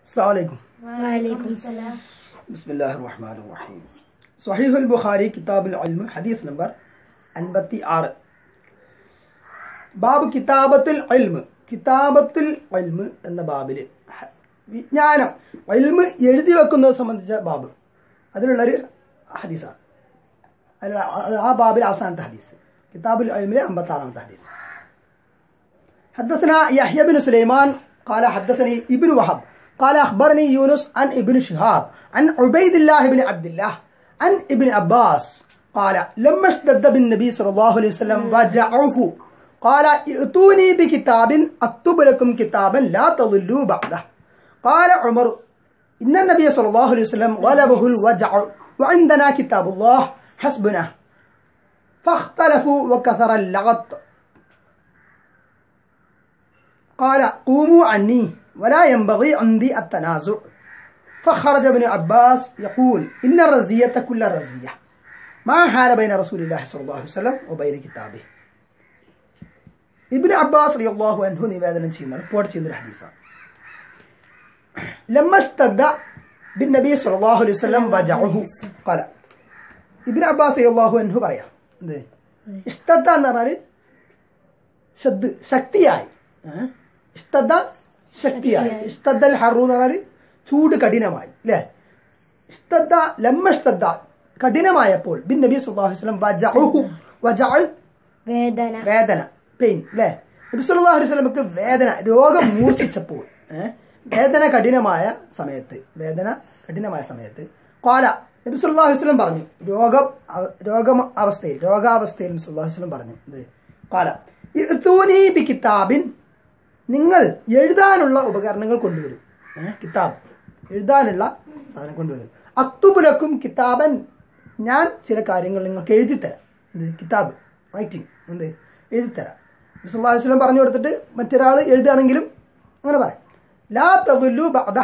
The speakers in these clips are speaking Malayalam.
അസ്സാം വലൈക്കും വലൈക്കും സലാം بسم الله الرحمن الرحيم صحيح البخاري كتاب العلم حديث نمبر അൻപത്തി ആറ് ബാബ് കിതാബത്തിൽ അൽമ് കിതാബത്തിൽ അൽമ് എന്ന ബാബിൽ വിജ്ഞാനം അൽമ് എഴുതി വെക്കുന്നത് സംബന്ധിച്ച ബാബ് അതിലുള്ളൊരു ഹദീസാണ് അതിൽ ആ ബാബിൽ അവസാനത്തെ ഹദീസ് കിതാബുൽ അൽമിലെ അമ്പത്തി ആറാമത്തെ ഹദീസ് حدثنا يحيى بن سليمان قال حدثني ابن وهب قال أخبرني يونس عن ابن شهاب عن عبيد الله بن عبد الله عن ابن عباس قال لما اشتد بالنبي صلى الله عليه وسلم وجعه قال ائتوني بكتاب أكتب لكم كتابا لا تضلوا بعده قال عمر إن النبي صلى الله عليه وسلم غلبه الوجع وعندنا كتاب الله حسبنا فاختلفوا وكثر اللغط قال قوموا عني ولا ينبغي عندي التنازع فخرج ابن عباس يقول إن الرزية كل رزية ما حال بين رسول الله صلى الله عليه وسلم وبين كتابه ഇബിന് അബ്ബാസ് റളിയല്ലാഹു അൻഹു നിവേദനം ചെയ്യുന്ന റിപ്പോർട്ട് ചെയ്യുന്ന ഒരു ഹദീസാണ് ലമ്മസ്തദ്ദ ബിൻ നബി സല്ലല്ലാഹു അലൈഹി വസല്ലം വജഅഹു ഖല ഇബ്നു അബ്ബാസ് റളിയല്ലാഹു അൻഹു പറയാം എന്ത് ഇസ്തദ്ദ എന്ന് പറഞ്ഞാൽ ഷദ് ശക്തിയായി ഏ? ഇസ്തദ്ദ ശക്തിയായി ഇസ്തദ്ദൽ ഹറു എന്ന് പറഞ്ഞാൽ ചൂട് കഠിനമായി അല്ലേ ഇസ്തദ്ദ ലമ്മസ്തദ്ദ കഠിനമായപ്പോൾ ബിൻ നബി സല്ലല്ലാഹു അലൈഹി വസല്ലം വജഅഹു വജഅ വേദന വേദന പെയിൻ അല്ലേ നബി സല്ലല്ലാഹു അലൈഹി വസല്ലമക്ക് വേദന രോഗം മൂർച്ഛിച്ചപ്പോൾ ഏ, വേദന കഠിനമായ സമയത്ത് വേദന കഠിനമായ സമയത്ത് കോല നബി സല്ലല്ലാഹു അലൈഹി വസല്ലം പറഞ്ഞു രോഗം അവ- രോഗം അവസ്ഥയിൽ രോഗാവസ്ഥയിൽ നബി സല്ലല്ലാഹു അലൈഹി വസല്ലം പറഞ്ഞു എന്ത് കോല ഇഅ്തൂനി ബി കിതാബിൻ നിങ്ങൾ എഴുതാനുള്ള ഉപകരണങ്ങൾ കൊണ്ടുവരും ഏ, കിതാബ് എഴുതാനുള്ള സാധനം കൊണ്ടുവരും അക്തുബുലക്കും കിതാബൻ ഞാൻ ചില കാര്യങ്ങൾ നിങ്ങൾക്ക് എഴുതിത്തരാം എന്ത് കിതാബ് റൈറ്റിംഗ് എന്ത് എഴുതിത്തരാം നബി വസ്ലം പറഞ്ഞു കൊടുത്തിട്ട് മറ്റൊരാൾ എഴുതുകയാണെങ്കിലും അങ്ങനെ പറയാം ലാ തതുല്ലു ബഅദ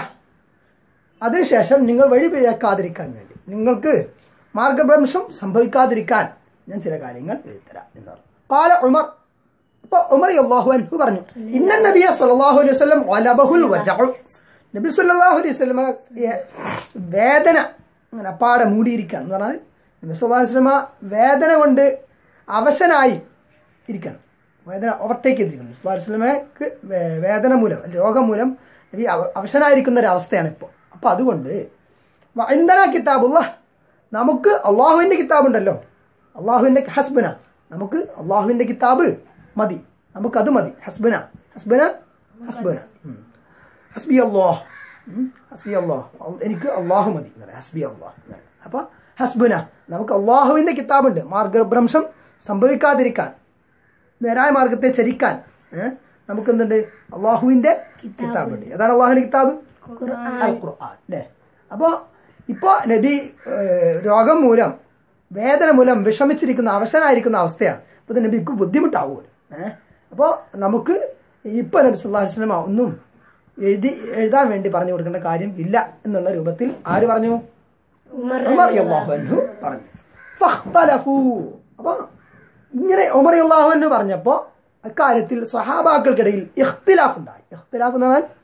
അതിനുശേഷം നിങ്ങൾ വഴി പിഴക്കാതിരിക്കാൻ വേണ്ടി നിങ്ങൾക്ക് മാർഗഭ്രംശം സംഭവിക്കാതിരിക്കാൻ ഞാൻ ചില കാര്യങ്ങൾ എഴുതിത്തരാം എന്നാണ് പാല ഉമർ അപ്പൊ ഉമർ അള്ളാഹു അൻഹു പറഞ്ഞു ഇന്ന നബിയ സല്ലല്ലാഹു അലൈഹി വസല്ലം വലബഹുൽ വജഉ നബി സല്ലല്ലാഹു അലൈഹി വസല്ലമ ഏ, വേദന അങ്ങനെ അപ്പാടെ മൂടിയിരിക്കുകയാണ് എന്ന് പറഞ്ഞാൽ നബി സല്ലല്ലാഹു അലൈഹി വസല്ലമ വേദന കൊണ്ട് അവശനായി ഇരിക്കണം വേദന ഓവർടേക്ക് ചെയ്തിരിക്കുന്നു നബി സല്ലല്ലാഹു അലൈഹി വസല്ലമക്ക് വേ- വേദന മൂലം രോഗം മൂലം നബി അവ- അവശനായിരിക്കുന്ന ഒരു അവസ്ഥയാണ് ഇപ്പോൾ അപ്പൊ അതുകൊണ്ട് വഇന്ദന കിതാബുള്ള നമുക്ക് അള്ളാഹുവിന്റെ കിതാബുണ്ടല്ലോ അള്ളാഹുവിന്റെ ഹസ്ബന നമുക്ക് അള്ളാഹുവിന്റെ കിതാബ് മതി നമുക്ക് അത് മതി ഹസ്ബന ഹസ്ബന ഹസ്ബന ഉം. ഹസ്ബി അള്ളാഹ് ഉം. ഹസ്ബി അള്ളാഹ് അൽ- എനിക്ക് അള്ളാഹു മതി എന്ന് പറയാം. ഹസ്ബി അള്ളാഹ് അപ്പൊ ഹസ്ബുന നമുക്ക് അള്ളാഹുവിന്റെ കിതാബുണ്ട് മാർഗഭ്രംശം സംഭവിക്കാതിരിക്കാൻ നേരായ മാർഗത്തെ ചരിക്കാൻ ഏഹ് നമുക്ക് എന്തുണ്ട് അള്ളാഹുവിന്റെ കിതാബുണ്ട് ഏതാണ് അള്ളാഹുവിന്റെ കിതാബ് അൽ ഖുർആൻ അല്ലേ അപ്പോ ഇപ്പോ നബി ഏഹ്, രോഗം മൂലം വേദന മൂലം വിഷമിച്ചിരിക്കുന്ന അവശനായിരിക്കുന്ന അവസ്ഥയാണ് അപ്പൊ ഇത് നബിക്ക് ബുദ്ധിമുട്ടാവുമല്ലോ ഏഹ് അപ്പോൾ നമുക്ക് ഇപ്പൊ നബി സല്ലല്ലാഹു അലൈഹി വസല്ലമ ഒന്നും എഴുതി എഴുതാൻ വേണ്ടി പറഞ്ഞു കൊടുക്കേണ്ട കാര്യം ഇല്ല എന്നുള്ള രൂപത്തിൽ ആര് പറഞ്ഞു ഉമർ ഉമർ റളിയല്ലാഹു അൻഹു പറഞ്ഞു ഫഖ്തലഫു അപ്പൊ ഇങ്ങനെ ഉമർ റളിയല്ലാഹു അൻഹു പറഞ്ഞപ്പോ അക്കാര്യത്തിൽ സഹാബാക്കൾക്കിടയിൽ ഇഖ്തിലാഫ് ഉണ്ടായി ഇഖ്തിലാഫ് എന്ന് പറഞ്ഞാൽ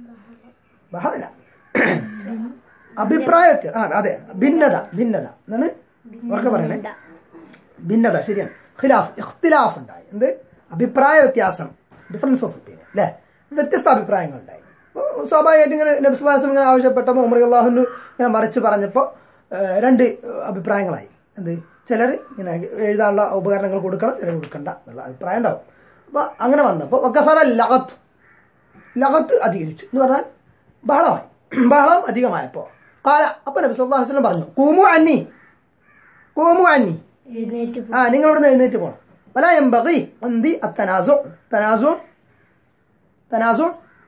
ബഹളല്ല അഭിപ്രായ വ്യത്യ- ആ അതെ ഭിന്നത ഭിന്നത എന്നാണ് ഉറക്കെ പറയണേ ഭിന്നത ശരിയാണ് ഖിലാഫ് ഇഖ്തിലാഫ് ഉണ്ടായി എന്ത് അഭിപ്രായ വ്യത്യാസം ഡിഫറൻസ് ഓഫ് ഒപ്പീനിയൻ അല്ലേ വ്യത്യസ്ത അഭിപ്രായങ്ങൾ ഉണ്ടായി അപ്പോൾ സ്വാഭാവികമായിട്ട് ഇങ്ങനെ നബ്സുല്ലാസം ഇങ്ങനെ ആവശ്യപ്പെട്ടപ്പോൾ ഉമർ അള്ളാഹുന് ഇങ്ങനെ മറിച്ച് പറഞ്ഞപ്പോൾ ഏഹ്, രണ്ട് അഭിപ്രായങ്ങളായി എന്ത് ചിലർ ഇങ്ങനെ എഴുതാനുള്ള ഉപകരണങ്ങൾ കൊടുക്കണം ചിലർ കൊടുക്കണ്ട എന്നുള്ള അഭിപ്രായം ഉണ്ടാവും അപ്പോൾ അങ്ങനെ വന്നപ്പോൾ ഒക്കസാറ ലഗത്ത് ലഗത്ത് അധികരിച്ചു എന്ന് പറഞ്ഞാൽ ബഹളമായി ബഹളം അധികമായപ്പോൾ കാല അപ്പോൾ നബി സല്ലല്ലാഹു അലൈഹി വസല്ലം പറഞ്ഞു കൂമു അന്നി കൂമു അന്നി എഴുന്നേറ്റ് ആ നിങ്ങൾ ഇവിടുന്ന് എഴുന്നേറ്റ് പോകണം വല എംബഗി അന്തി അത്തനാസു തനാസു തനാസു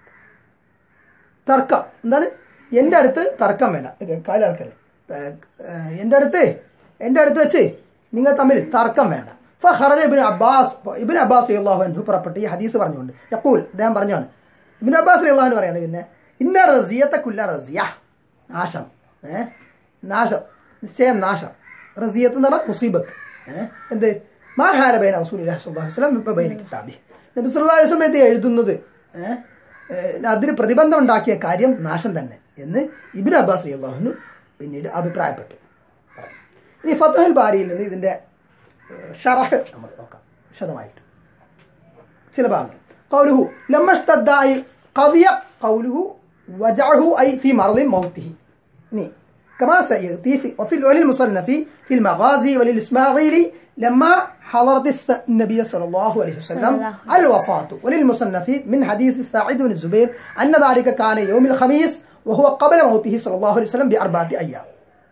തർക്കം എന്താണ് എൻ്റെ അടുത്ത് തർക്കം വേണ്ട കാലാൾക്കല്ലേ എൻ്റെ അടുത്ത് എൻ്റെ അടുത്ത് വെച്ച് നിങ്ങൾ തമ്മിൽ തർക്കം വേണ്ട ഫഹറജ ഇബിൻ അബ്ബാസ് ഇബിൻ അബ്ബാസ് അള്ളാഹു അൻഹു പുറപ്പെട്ട് ഈ ഹദീസ് പറഞ്ഞുകൊണ്ട് യക്കൂൽ അദ്ദേഹം പറഞ്ഞാണ് ഇബിൻ അബ്ബാസ് അള്ളാഹു പറയാണ് പിന്നെ ഇന്ന റസിയത്തെ കുല്ല റസിയ നാശം ഏ നാശം നിശ്ചയം നാശം റസിയത്ത് എന്ന് പറഞ്ഞാൽ മുസീബത്ത് ഏ എന്ത് മാഹാല ബൈന റസൂലി സ്വല്ലല്ലാഹു അലൈഹി വസല്ലം ഇപ്പൊ ബൈന കിതാബി നബി സല്ലല്ലാഹു അലൈഹി വസല്ലം ഇത് എഴുതുന്നത് ഏ ഏഹ്, അതിന് പ്രതിബന്ധം ഉണ്ടാക്കിയ കാര്യം നാശം തന്നെ എന്ന് ഇബിൻ അബ്ബാസ് അള്ളാഹുനു പിന്നീട് അഭിപ്രായപ്പെട്ടു പറഞ്ഞു. ഇനി ഫത്തുഹൽ ബാരിയിൽ നിന്ന് ഇതിന്റെ ഏഹ്, ഷറഹ് നമ്മൾ നോക്കാം വിശദമായിട്ട് ചില ഭാഗങ്ങൾ قوله لما اشتد أي قضي قوله وجعه أي في مرض موته ني. كما سيأتي في وفي وللمصنف في المغازي وللإسماعيلي لما حضرت الس- النبي صلى الله عليه وسلم صلى الله الوفاة وللمصنف من حديث سعيد بن الزبير أن ذلك كان يوم الخميس وهو قبل موته صلى الله عليه وسلم بأربعة أيام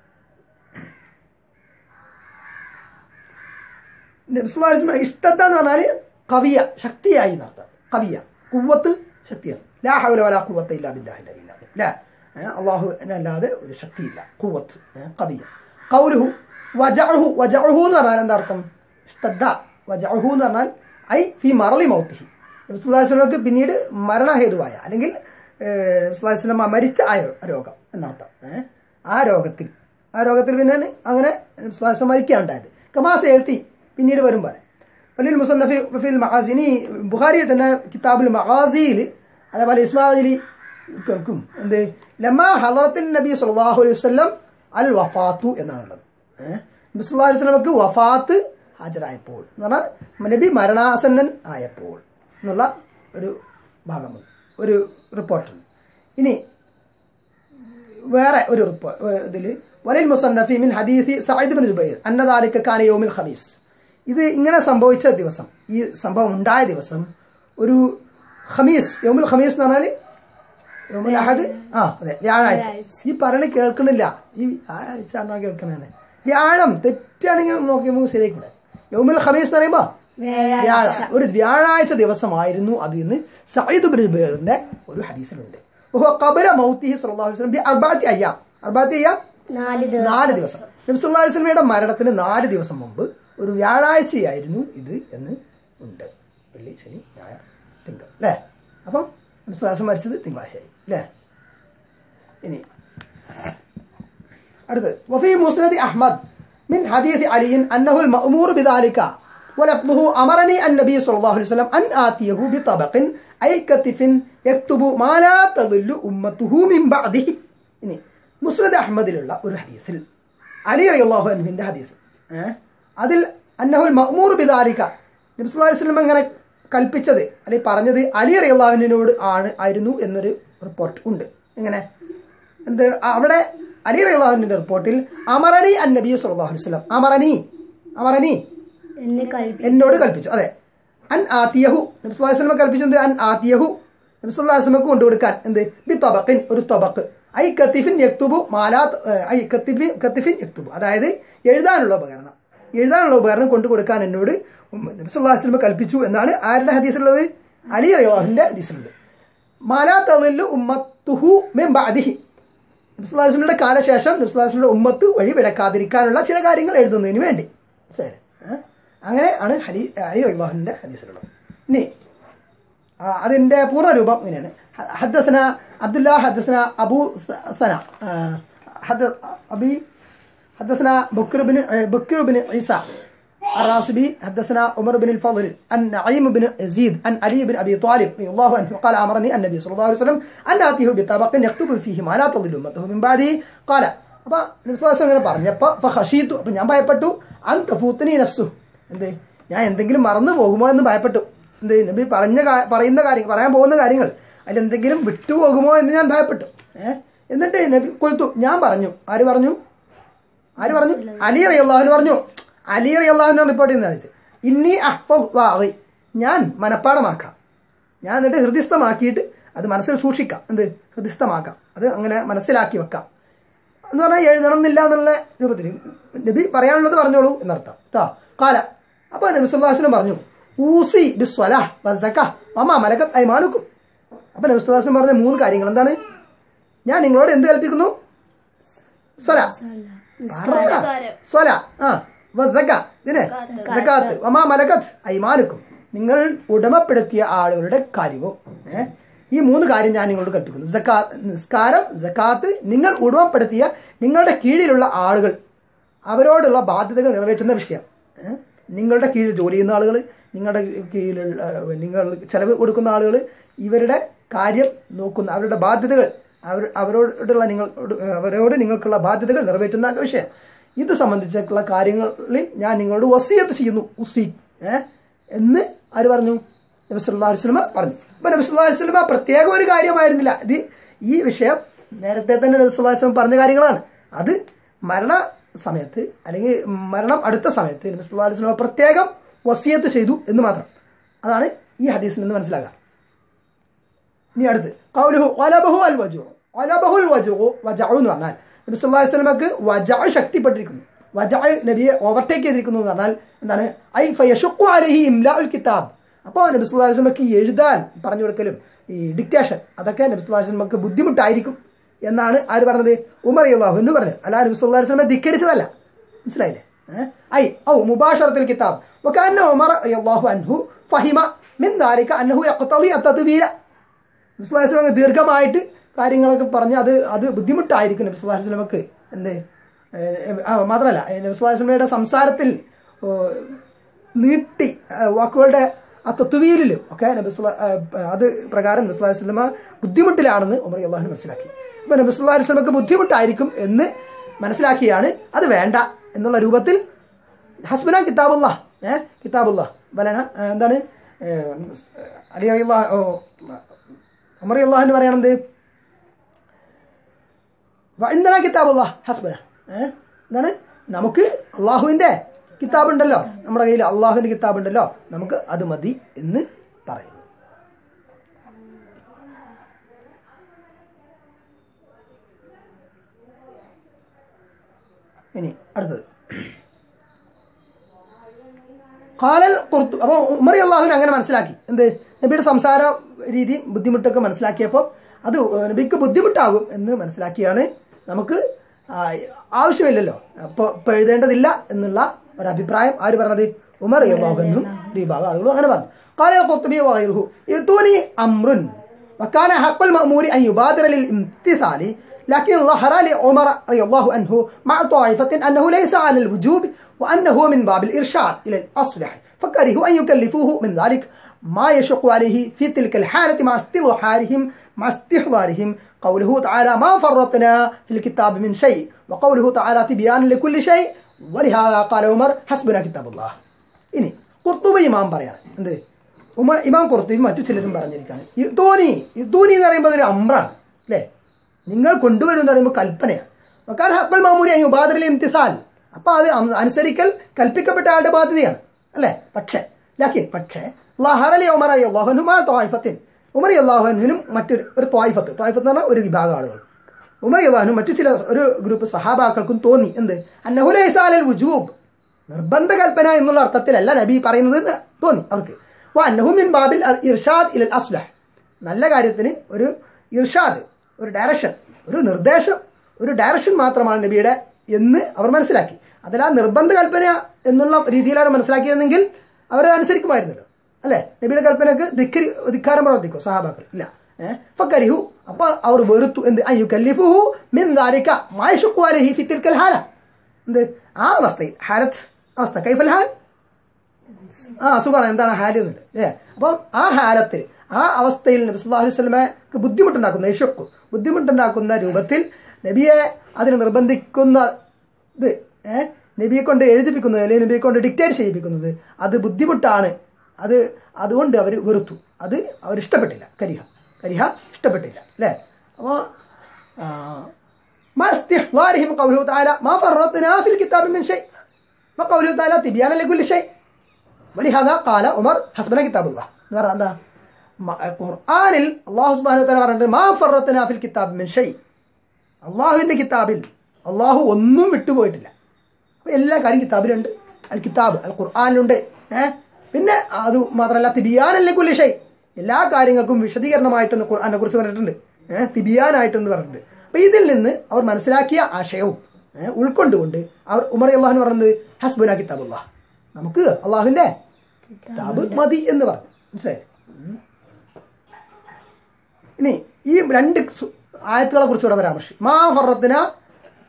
നബ്സുല്ലാസ്മ ഇഷ്ടത്ത എന്ന് പറഞ്ഞാൽ കവിയ ശക്തിയായി എന്നർത്ഥം കവിയ കുവ്വത്ത് ശക്തിയാണ് ലാ ഹൗല വലാ കുവത്ത് ഇല്ല ബില്ലാഹി ലാ അള്ളാഹു അല്ലാതെ ഒരു ശക്തിയില്ല കുവത്ത് ഏ, കവിയ കൗലുഹു വജഅഹു വജഅഹു എന്ന് പറഞ്ഞാൽ എന്താ അർത്ഥം ഇഷ്ടദ്ദ വജഅഹു എന്ന് പറഞ്ഞാൽ ഐ ഫി മറലി മൗത്തിഹി നബ്സുല്ലാസ്ലമക്ക് പിന്നീട് മരണഹേതുവായ അല്ലെങ്കിൽ നബ്സുല്ലാസ്ലമ മരിച്ച ആ രോ- രോഗം എന്നർത്ഥം ഏ, ആ രോഗത്തിൽ ആ രോഗത്തിൽ പിന്നെ അങ്ങനെ നബ്സുല്ലാസ്ലം മരിക്കുകയുണ്ടായത് കമാസ എഴുത്തി പിന്നീട് വരും പോലെ വലിയ മുസന്നഫി ഫിൽ മഹാസിനി ബുഖാരിയിൽ തന്നെ കിതാബുൽ മഹാസിയിൽ അതേപോലെ ഇസ്മാലി കേൾക്കും എന്ത് ലമ്മ ഹലറത്തിൻ നബി സല്ലല്ലാഹു അലൈഹി വസല്ലം അൽ വഫാത്തു എന്നാണുള്ളത് ഏഹ് നബി സല്ലല്ലാഹു അലൈഹി വസല്ലമക്ക് വഫാത്ത് ഹാജരായപ്പോൾ എന്ന് പറഞ്ഞാൽ നബി മരണാസന്നൻ ആയപ്പോൾ എന്നുള്ള ഒരു ഭാഗമുണ്ട് ഒരു റിപ്പോർട്ടുണ്ട് ഇനി വേറെ ഒരു ഇതിൽ വലിൽ മുസന്നഫി മിൻ ഹദീസി സയ്യിദ് ബിൻ ജുബൈർ അന്നദാലിക കാന യൗമിൽ ഖമീസ് ഇത് ഇങ്ങനെ സംഭവിച്ച ദിവസം ഈ സംഭവം ഉണ്ടായ ദിവസം ഒരു ഖമീസ് യൗമുൽ ഖമീസ് എന്ന് പറഞ്ഞാൽ യൗമുൽ അഹദ് ആ അതെ വ്യാഴാഴ്ച ഈ പറയണ കേൾക്കണില്ല ഈ വ്യാഴാഴ്ച എന്നാ കേൾക്കണേ വ്യാഴം തെറ്റാണെങ്കിൽ നോക്കി നമുക്ക് ശരിയാക്കൂടെ യൗമുൽ ഖമീസ് എന്ന് പറയുമ്പോ വ്യാഴം ഒരു വ്യാഴാഴ്ച ദിവസമായിരുന്നു അത് എന്ന് സയ്യിദ് ബിൻ ജുബൈറിന്റെ ഒരു ഹദീസിലുണ്ട് ഓഹോ കബല മൗത്തിഹി സല്ലല്ലാഹു അലൈഹി വസല്ലം ബി അർബഅത്തി അയ്യാം അർബഅത്തി അയ്യാം നാല് ദിവസം നാല് ദിവസം നബി സല്ലല്ലാഹു അലൈഹി വസല്ലമയുടെ മരണത്തിന് നാല് ദിവസം മുമ്പ് ഒരു വ്യാഴാഴ്ചയായിരുന്നു ഇത് എന്ന് ഉണ്ട് വെള്ളി ശനി ഞായർ തിങ്കൾ അല്ലേ അപ്പം നബി സല്ലല്ലാഹു അലൈഹി വസല്ലം മരിച്ചത് തിങ്കളാഴ്ച അല്ലേ ഇനി അടുത്ത് وفي مسند أحمد من حديث علي أنه المأمور بذلك ولفظه أمرني النبي صلى الله عليه وسلم أن آتيه بطبق أي كتف يكتب ما لا تضل أمته من بعده ഇനി മുസ്നദ് അഹമ്മദിലുള്ള ഒരു ഹദീസിൽ അലി റളിയല്ലാഹു അൻഹുവിന്റെ ഹദീസ് ഏഹ് അതിൽ അന്നഹുൽ മഅ്മൂർ ബിദാലിക നബി സല്ലല്ലാഹു അലൈഹി വസല്ലം അങ്ങനെ കൽപ്പിച്ചത് അല്ലെങ്കിൽ പറഞ്ഞത് അലി റളിയല്ലാഹുവിനോട് ആണ് ആയിരുന്നു എന്നൊരു റിപ്പോർട്ട് ഉണ്ട് എങ്ങനെ എന്ത് അവിടെ അലി റളിയല്ലാഹുവിന്റെ റിപ്പോർട്ടിൽ അമറനി അൻ നബി സല്ലല്ലാഹു അലൈഹി വസല്ലം അമറനി അമറനി എന്ന് കൽപ്പി എന്നോട് കൽപ്പിച്ചു അതെ അൻ ആത്തിയഹു നബി സല്ലല്ലാഹു അലൈഹി വസല്ലം കൽപ്പിച്ചത് എന്ത്? അൻ ആത്തിയഹു നബി സല്ലല്ലാഹു അലൈഹി വസല്ലമക്ക് കൊണ്ടുകൊടുക്കാൻ എന്ത് ബി തബക്കിൻ ഒരു തബക്ക് ഐ കത്തിഫിൻ യക്തുബു മാലാ ഐ കത്തിഫിൻ കത്തിഫിൻ യക്തുബു അതായത് എഴുതാനുള്ള ഉപകരണം എഴുതാനുള്ള ഉപകരണം കൊണ്ടു കൊടുക്കാൻ എന്നോട് നബി സല്ലല്ലാഹു അലൈഹി വസല്ലം കൽപ്പിച്ചു എന്നാണ് ആരുടെ ഹദീസിലുള്ളത് അലി റളിയല്ലാഹുവിന്റെ ഹദീസിലുള്ളത് മാലാ തളില്ലു ഉമ്മത്തുഹു മിൻ ബഅദിഹി നബ്സുല്ലാസ്ലമിയുടെ കാലശേഷം നബ്സുല്ലാസ്ലമിയുടെ ഉമ്മത്ത് വഴി വിടക്കാതിരിക്കാനുള്ള ചില കാര്യങ്ങൾ എഴുതുന്നതിന് വേണ്ടി ശരി ഏ? അങ്ങനെ ആണ് ഹരി അലി റഹ്ലാഹിന്റെ ഹദീസിലുള്ളത് ഇനി ആ, അതിന്റെ പൂർണ്ണരൂപം ഇങ്ങനെയാണ് ഹ- ഹദ്ദസന അബ്ദുല്ല ഹദ്ദസന അബു സ- സന ആ, ഹദ്ദ- അബി حدثنا بكر بن بكر بن عيسى الراسبي حدثنا عمر بن الفضل عن نعيم بن يزيد عن علي بن ابي طالب رضي الله عنه قال امرني النبي صلى الله عليه وسلم ان اتيه بطبق يكتب فيه ما لا تضل امته من بعده قال അപ്പൊ നബ്സുല്ലാസ് അങ്ങനെ പറഞ്ഞപ്പോ ഫഷീത്തു അപ്പൊ ഞാൻ ഭയപ്പെട്ടു അൻ തഫൂത്തനി നഫ്സു എന്ത് ഞാൻ എന്തെങ്കിലും മറന്നു പോകുമോ എന്ന് ഭയപ്പെട്ടു എന്ത് നബി പറഞ്ഞ കാ- പറയുന്ന കാര്യങ്ങൾ പറയാൻ പോകുന്ന കാര്യങ്ങൾ അതിലെന്തെങ്കിലും വിട്ടുപോകുമോ എന്ന് ഞാൻ ഭയപ്പെട്ടു ഏഹ് എന്നിട്ട് നബി കൊലുത്തു ഞാൻ പറഞ്ഞു ആര് പറഞ്ഞു ആര് പറഞ്ഞു അലി റളിയല്ലാഹു പറഞ്ഞു അലി റളിയല്ലാഹുവിനെ റിപ്പോർട്ട് ചെയ്യുന്ന ഇന്നി അഹ്ഫദ് വാഗി ഞാൻ മനഃപ്പാടമാക്കാം ഞാൻ എന്നിട്ട് ഹൃദയസ്ഥമാക്കിയിട്ട് അത് മനസ്സിൽ സൂക്ഷിക്കാം എന്ത് ഹൃദയസ്ഥമാക്കാം അത് അങ്ങനെ മനസ്സിലാക്കി വെക്കാം എന്ന് പറഞ്ഞാൽ എഴുതണം എന്നില്ല എന്നുള്ള രൂപത്തിൽ നബി പറയാനുള്ളത് പറഞ്ഞോളൂ എന്നർത്ഥം കേട്ടോ കാല അപ്പൊ നബി സുല്ലാസിനും പറഞ്ഞു ഊസി ബിസ്വല വസക്ക അമ്മ മലക്കത്ത് ഐമാനുക്കും അപ്പൊ നബി സുല്ലാസിനും പറഞ്ഞ മൂന്ന് കാര്യങ്ങൾ എന്താണ് ഞാൻ നിങ്ങളോട് എന്ത് കൽപ്പിക്കുന്നു സ്വല സ്വല ആ വസക്ക ഇതിന് സക്കാത്ത് അമാ മലക്കത്ത് ഐമാനുക്കും നിങ്ങൾ ഉടമപ്പെടുത്തിയ ആളുകളുടെ കാര്യവും ഏഹ് ഈ മൂന്ന് കാര്യം ഞാൻ നിങ്ങളോട് കൽപ്പിക്കുന്നു സക്കാ നിസ്കാരം സക്കാത്ത് നിങ്ങൾ ഉടമപ്പെടുത്തിയ നിങ്ങളുടെ കീഴിലുള്ള ആളുകൾ അവരോടുള്ള ബാധ്യതകൾ നിറവേറ്റുന്ന വിഷയം ഏഹ് നിങ്ങളുടെ കീഴിൽ ജോലി ചെയ്യുന്ന ആളുകൾ നിങ്ങളുടെ കീഴിലുള്ള ഏഹ്, നിങ്ങൾ ചെലവ് കൊടുക്കുന്ന ആളുകൾ ഇവരുടെ കാര്യം നോക്കുന്ന അവരുടെ ബാധ്യതകൾ അവർ അവരോടുള്ള നിങ്ങൾ അവരോട് നിങ്ങൾക്കുള്ള ബാധ്യതകൾ നിറവേറ്റുന്ന വിഷയം ഇത് സംബന്ധിച്ചുള്ള കാര്യങ്ങളിൽ ഞാൻ നിങ്ങളോട് വസീയത്ത് ചെയ്യുന്നു ഉസി ഏ എന്ന് ആര് പറഞ്ഞു നബി സല്ലല്ലാഹു അലൈഹി വസല്ലമ പറഞ്ഞു അപ്പൊ നബി സല്ലല്ലാഹു അലൈഹി വസല്ലമ പ്രത്യേക ഒരു കാര്യമായിരുന്നില്ല ഇത് ഈ വിഷയം നേരത്തെ തന്നെ നബി സല്ലല്ലാഹു അലൈഹി വസല്ലം പറഞ്ഞ കാര്യങ്ങളാണ് അത് മരണ സമയത്ത് അല്ലെങ്കിൽ മരണം അടുത്ത സമയത്ത് നബി സല്ലല്ലാഹു അലൈഹി വസല്ലമ പ്രത്യേകം വസിയത്ത് ചെയ്തു എന്ന് മാത്രം അതാണ് ഈ ഹദീസിൽ നിന്ന് മനസ്സിലാക്കുക ഇനി അടുത്ത് കൗലുഹു വലബഹു അൽ വജു വലബഹു അൽ വജു വജഉ എന്ന് പറഞ്ഞാൽ നബി സല്ലല്ലാഹു അലൈഹി വസല്ലമക്ക് വജഉ ശക്തിപ്പെട്ടിരിക്കുന്നു വജഉ നബിയെ ഓവർടേക്ക് ചെയ്തിരിക്കുന്നു എന്ന് പറഞ്ഞാൽ എന്താണ് ഐ ഫയഷഖു അലൈഹി ഇംലാഉൽ കിതാബ് അപ്പോൾ നബി സല്ലല്ലാഹു അലൈഹി വസല്ലമക്ക് എഴുതാൻ പറഞ്ഞു കൊടുക്കലും ഈ ഡിക്റ്റേഷൻ അതൊക്കെ നബി സല്ലല്ലാഹു അലൈഹി വസല്ലമക്ക് ബുദ്ധിമുട്ടായിരിക്കും എന്നാണ് ആര് പറഞ്ഞത് ഉമർ അള്ളാഹു എന്ന് പറഞ്ഞത് അല്ല നബി സല്ലല്ലാഹു അലൈഹി വസല്ലമെ ധിക്കരിച്ചതല്ല മനസ്സിലായില്ലേ ഏ? ഐ ഔ മുബാഷറത്തിൽ കിതാബ് وكأن عمر رضي الله عنه فهم من ذلك أنه يقتضي التطويل നബിസ്വലാസ്ലമക്ക് ദീർഘമായിട്ട് കാര്യങ്ങളൊക്കെ പറഞ്ഞ് അത് അത് ബുദ്ധിമുട്ടായിരിക്കും നബിസ്വലാസ്ലമക്ക് എന്ത് ഏഹ്, ആ, മാത്രമല്ല നബിസ്വലാസ്ലമയുടെ സംസാരത്തിൽ ഓ, നീട്ടി ആ, വാക്കുകളുടെ ആ തത്വീലിലും ഒക്കെ നബിസ്വല അത് പ്രകാരം നബിസ്വലാസ്ലമ ബുദ്ധിമുട്ടിലാണെന്ന് ഉമർ അള്ളാഹു മനസ്സിലാക്കി അപ്പോൾ നബിസ്വലാസ്ലമക്ക് ബുദ്ധിമുട്ടായിരിക്കും എന്ന് മനസ്സിലാക്കിയാണ് അത് വേണ്ട എന്നുള്ള രൂപത്തിൽ ഹസ്ബന കിതാബുള്ള ഏ കിതാബുള്ള ബലന ഏ, എന്താണ് ഏ, അലി അലിയുള്ള ഉമർ അള്ളാഹു പറയണത് ഇന്നല കിതാബുള്ള ഹസ്ബന ഏ എന്താണ് നമുക്ക് അള്ളാഹുവിന്റെ കിതാബ് ഉണ്ടല്ലോ നമ്മുടെ കയ്യിൽ അള്ളാഹുവിന്റെ കിതാബ് ഉണ്ടല്ലോ നമുക്ക് അത് മതി എന്ന് പറയുന്നു ഇനി അടുത്തത് ഖാലൽ കുർത്തു അപ്പോൾ ഉമർ അള്ളാഹുവിന് അങ്ങനെ മനസ്സിലാക്കി എന്ത് നബിയുടെ സംസാര രീതി ബുദ്ധിമുട്ടൊക്കെ മനസ്സിലാക്കിയപ്പോൾ അത് നബിക്ക് ബുദ്ധിമുട്ടാകും എന്ന് മനസ്സിലാക്കിയാണ് നമുക്ക് ആ, ആവശ്യമില്ലല്ലോ അപ്പോൾ ഇപ്പോൾ എഴുതേണ്ടതില്ല എന്നുള്ള ഒരു അഭിപ്രായം ആര് പറഞ്ഞത് ഉമർ അള്ളാഹുനും ഈ ഭാഗം ആളുകളും അങ്ങനെ പറഞ്ഞു قال القرطبي وغيره يؤتوني أمر وكان حق المأمور أن يبادر للامتثال لكن ظهر لعمر رضي الله عنه مع طائفة أنه ليس على الوجوب وأنه من باب الإرشاد إلى الأصلح فكرهوا أن يكلفوه من ذلك ما يشق عليه في تلك الحالة مع استظهارهم مع استحضارهم قوله تعالى ما فرطنا في الكتاب من شيء وقوله تعالى تبيان لكل شيء ولهذا قال عمر حسبنا كتاب الله ഇനി കുർത്തുബ ഇമാം പറയാണ് എന്ത് ഉമ ഇമാം കുർത്തുബി മറ്റു ചിലരും പറഞ്ഞിരിക്കുകയാണ് യുദ്ധോനി യുദ്ധോനി എന്ന് പറയുമ്പോൾ അതൊരു അമ്രാണ് അല്ലേ നിങ്ങൾ കൊണ്ടുവരും എന്ന് പറയുമ്പോൾ കൽപ്പനയാണ് വക്കാൻ ഹക്കൽ മാമൂരി അയ്യോ ബാദറിൽ ഇംതിസാൽ അപ്പോൾ അത് അം- അനുസരിക്കൽ കൽപ്പിക്കപ്പെട്ട ആളുടെ ബാധ്യതയാണ് അല്ലേ പക്ഷേ ലാക്കിൻ പക്ഷേ ലഹറലി ഉമർ അയ്യോ അള്ളാഹുനുമാ ത്വായിഫത്തിൻ ഉമർ അള്ളാഹുനും മറ്റൊരു ഒരു ത്വായിഫത്ത് ത്വായിഫത്ത് എന്ന് പറഞ്ഞാൽ ഒരു വിഭാഗം ആളുകൾ ഉമർ അള്ളാഹുനും മറ്റു ചില ഒരു ഗ്രൂപ്പ് സഹാബാക്കൾക്കും തോന്നി എന്ത് അന്നഹുലൈസാലൽ വുജൂബ് നിർബന്ധ കൽപ്പന എന്നുള്ള അർത്ഥത്തിലല്ല നബി പറയുന്നത് എന്ന് തോന്നി അവർക്ക് വാ അന്നഹുമിൻ ബാബിൽ അൽ ഇർഷാദ് ഇൽ അസ്ലഹ് നല്ല കാര്യത്തിന് ഒരു ഇർഷാദ് ഒരു ഡയറക്ഷൻ ഒരു നിർദ്ദേശം ഒരു ഡയറക്ഷൻ മാത്രമാണ് നബിയുടെ എന്ന് അവർ മനസ്സിലാക്കി അതല്ല നിർബന്ധ കൽപ്പന എന്നുള്ള രീതിയിലാണ് മനസ്സിലാക്കിയതെങ്കിൽ അവരത് അനുസരിക്കുമായിരുന്നല്ലോ അല്ലേ നബിയുടെ കൽപ്പനക്ക് ധിക്കരി ധിക്കാരം പ്രവർത്തിക്കും സഹാബാക്കൾ ഇല്ല ഏഹ് ഫക്കരിഹു അപ്പൊ അവർ വെറുത്തു എന്ത് അയ്യു കല്ലിഫുഹു മിൻ ദാലിക മായഷുഖു അലൈഹി ഫി തിൽക്കൽ ഹാല എന്ത് ആ അവസ്ഥയിൽ ഹാലത്ത് അവസ്ഥ കൈഫൽ ഹാൽ ആ സുഖമാണ് എന്താണ് ഹാല് എന്നുണ്ട് ഏ അപ്പം ആ ഹാലത്തിൽ ആ അവസ്ഥയിൽ നബി സല്ലല്ലാഹു അലൈഹി വസല്ലമക്ക് ബുദ്ധിമുട്ടുണ്ടാക്കുന്ന യശുക്ക് ബുദ്ധിമുട്ടുണ്ടാക്കുന്ന രൂപത്തിൽ നബിയെ അതിന് നിർബന്ധിക്കുന്ന ഇത് ഏ നബിയെ കൊണ്ട് എഴുതിപ്പിക്കുന്നത് അല്ലെങ്കിൽ നബിയെ കൊണ്ട് ഡിക്റ്റേറ്റ് ചെയ്യിപ്പിക്കുന്നത് അത് ബുദ്ധിമുട്ടാണ് അത് അതുകൊണ്ട് അവർ വെറുത്തു അത് അവർ ഇഷ്ടപ്പെട്ടില്ല കരിഹ കരിഹ ഇഷ്ടപ്പെട്ടില്ല അല്ലേ അപ്പോൾ مع استحضارهم قوله تعالى ما فرطنا في الكتاب من شيء وقوله تعالى تبيانا لكل شيء ولهذا قال عمر حسبنا كتاب الله എന്ന് പറഞ്ഞാൽ എന്താ മ- ഖുർആനിൽ അള്ളാഹു സുബ്ഹാനഹു വതആല പറഞ്ഞിട്ട് മാ ഫറത്ന ഫിൽ കിതാബ് മിൻ ഷൈ അള്ളാഹുവിന്റെ കിതാബിൽ അള്ളാഹു ഒന്നും വിട്ടുപോയിട്ടില്ല അപ്പൊ എല്ലാ കാര്യം കിതാബിലുണ്ട് അൽ കിതാബ് അൽ ഖുർആനിലുണ്ട് ഏഹ് പിന്നെ അത് മാത്രമല്ല തിബിയാനല്ലേ കുല്ലിഷൈ എല്ലാ കാര്യങ്ങൾക്കും വിശദീകരണമായിട്ടെന്ന് ഖുർആനെ കുറിച്ച് പറഞ്ഞിട്ടുണ്ട് ഏഹ് തിബിയാനായിട്ടെന്ന് പറഞ്ഞിട്ടുണ്ട് അപ്പൊ ഇതിൽ നിന്ന് അവർ മനസ്സിലാക്കിയ ആശയവും ഏഹ് ഉൾക്കൊണ്ടുകൊണ്ട് അവർ ഉമർ അള്ളാഹു പറഞ്ഞത് ഹസ്ബുന കിതാബുല്ലാ നമുക്ക് അള്ളാഹുവിന്റെ കിതാബ് മതി എന്ന് പറഞ്ഞു മനസ്സിലായി ഇനി ഈ രണ്ട് സു- ആയത്തുകളെ കുറിച്ചുകൂടെ പരാമർശിക്കും മാ ഫറത്തിന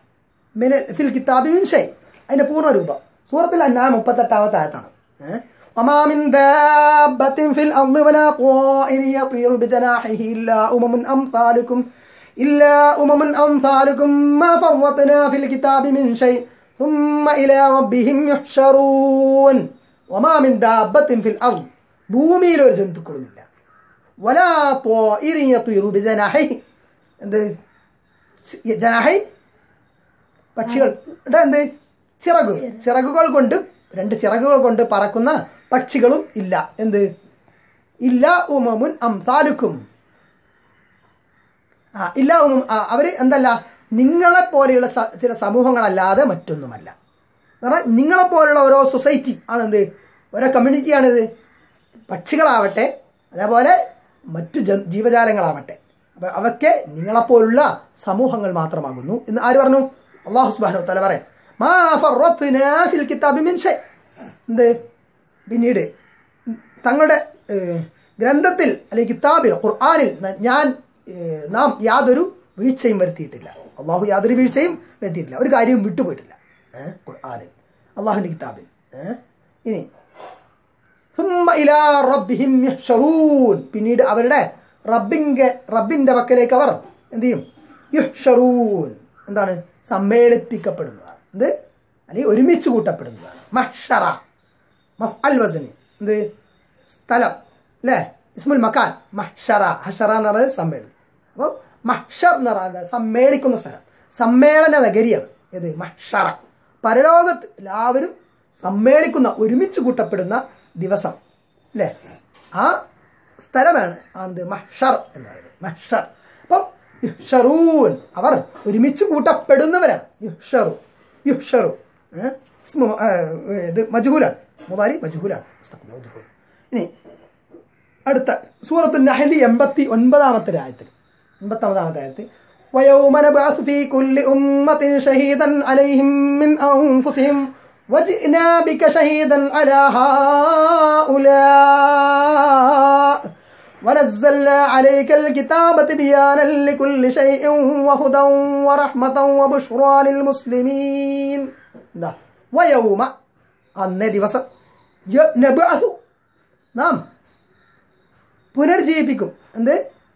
മിന ഫിൽ കിതാബി മിൻ ഷൈ അതിന്റെ പൂർണ്ണ രൂപം സൂറത്തിൽ അന്നാ മുപ്പത്തെട്ടാമത്തെ ആയത്താണ് ഏഹ് وما من دابة في الأرض ولا طائر يطير بجناحه إلا أمم أمثالكم إلا أمم أمثالكم ما فرطنا في الكتاب من شيء ثم إلى ربهم يحشرون وما من دابة في الأرض ഭൂമിയിൽ ഒരു ജന്തുക്കളുമില്ല വലാ ത്വാഇരിൻ യത്വീറു ബിജനാഹിഹി എന്ത് ജനാഹി പക്ഷികളുടെ എന്ത് ചിറക് ചിറകുകൾ കൊണ്ട് രണ്ട് ചിറകുകൾ കൊണ്ട് പറക്കുന്ന പക്ഷികളും ഇല്ല എന്ത് ഇല്ല ഉമമുൻ അംസാലുക്കും ആ ഇല്ല ഉമം ആ, അവര് എന്തല്ല നിങ്ങളെ പോലെയുള്ള സ- ചില സമൂഹങ്ങളല്ലാതെ മറ്റൊന്നുമല്ല എന്ന് പറഞ്ഞാൽ നിങ്ങളെ പോലെയുള്ള ഓരോ സൊസൈറ്റി ആണെന്ത് ഓരോ കമ്മ്യൂണിറ്റിയാണിത് പക്ഷികളാവട്ടെ അതേപോലെ മറ്റു ജ- ജീവജാലങ്ങളാവട്ടെ അപ്പൊ അവയ്ക്ക് നിങ്ങളെപ്പോലുള്ള സമൂഹങ്ങൾ മാത്രമാകുന്നു എന്ന് ആര് പറഞ്ഞു അള്ളാഹു സുബ്ഹാനഹു തല പറയാം മാ ഫറത്നാ ഫിൽ കിതാബി മിൻ ഷൈ. എന്ത് പിന്നീട് തങ്ങളുടെ ഏഹ്, ഗ്രന്ഥത്തിൽ അല്ലെങ്കിൽ കിതാബിൽ ഖുർആനിൽ ന- ഞാൻ ഏഹ്, നാം യാതൊരു വീഴ്ചയും വരുത്തിയിട്ടില്ല അള്ളാഹു യാതൊരു വീഴ്ചയും വരുത്തിയിട്ടില്ല ഒരു കാര്യവും വിട്ടുപോയിട്ടില്ല ഏഹ്, ഖുർആനിൽ അള്ളാഹുവിൻ്റെ കിതാബിൽ ഏഹ്. ഇനി ثم إلى ربهم يحشرون പിന്നീട് അവരുടെ റബ്ബിന്റെ റബ്ബിന്റെ പക്കലേക്ക് അവർ എന്ത് ചെയ്യും യുഹ്ഷറൂൻ എന്താണ് സമ്മേളിപ്പിക്കപ്പെടുന്നതാണ് എന്ത് അല്ലെങ്കിൽ ഒരുമിച്ച് കൂട്ടപ്പെടുന്നതാണ് മഹ്ഷറ മഫ് അൽ വസന് എന്ത് സ്ഥലം അല്ലേ ഇസ്മുൽ മക്കാൻ മഹ്ഷറ ഹഷറ എന്ന് പറയുന്നത് സമ്മേളനം അപ്പോൾ മഹ്ഷർ എന്ന് പറയുന്നത് സമ്മേളിക്കുന്ന സ്ഥലം സമ്മേളന നഗരിയാണ് ഇത് മഹ്ഷറ പരലോകത്ത് എല്ലാവരും സമ്മേളിക്കുന്ന ഒരുമിച്ച് കൂട്ടപ്പെടുന്ന ദിവസം അല്ലേ ആ സ്ഥലമാണ് അത് മഹ്ഷർ എന്ന് പറയുന്നത് മഹ്ഷർ അപ്പം യുഹ്ഷറൂൻ അവർ ഒരുമിച്ച് കൂട്ടപ്പെടുന്നവരാണ് യുഹ്ഷറു യുഹ്ഷറു ഏ? ഇസ്മു ഏ, ഇത് മജുഹൂലാണ് മുതാരി മജുഹൂലാണ് മുസ്തഖ്ബിൽ മജ്ഹൂൽ. ഇനി അടുത്ത സൂറത്ത് നഹലി എൺപത്തി ഒൻപതാമത്തെ ആയത്തിൽ എൺപത്തൊമ്പതാമത്തെ ആയത്ത് ويوم نبعث في كل أمة شهيدا عليهم من أنفسهم وجئنا بك شهيدا على هؤلاء ونزلنا عليك الكتاب بيانا لكل شيء وهدى ورحمة وبشرى للمسلمين ده ويوم അന്നേ ദിവസം യ- നബ്അസു നാം പുനർജീവിപ്പിക്കും എന്ത്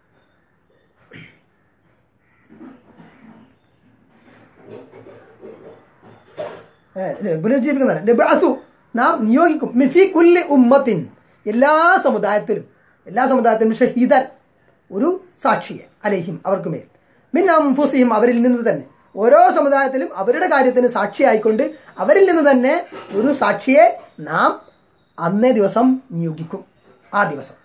ഏ, പുനർജീവിക്കുന്നതല്ല നബ്അസു നാം നിയോഗിക്കും മിഫി കുല്ലി ഉമ്മത്തിൻ എല്ലാ സമുദായത്തിലും എല്ലാ സമുദായത്തിലും ഷഹീദൻ ഒരു സാക്ഷിയെ അലേഹിം അവർക്ക് മേൽ മിൻ അംഫുസിഹിം അവരിൽ നിന്ന് തന്നെ ഓരോ സമുദായത്തിലും അവരുടെ കാര്യത്തിന് സാക്ഷിയായിക്കൊണ്ട് അവരിൽ നിന്ന് തന്നെ ഒരു സാക്ഷിയെ നാം അന്നേ ദിവസം നിയോഗിക്കും ആ ദിവസം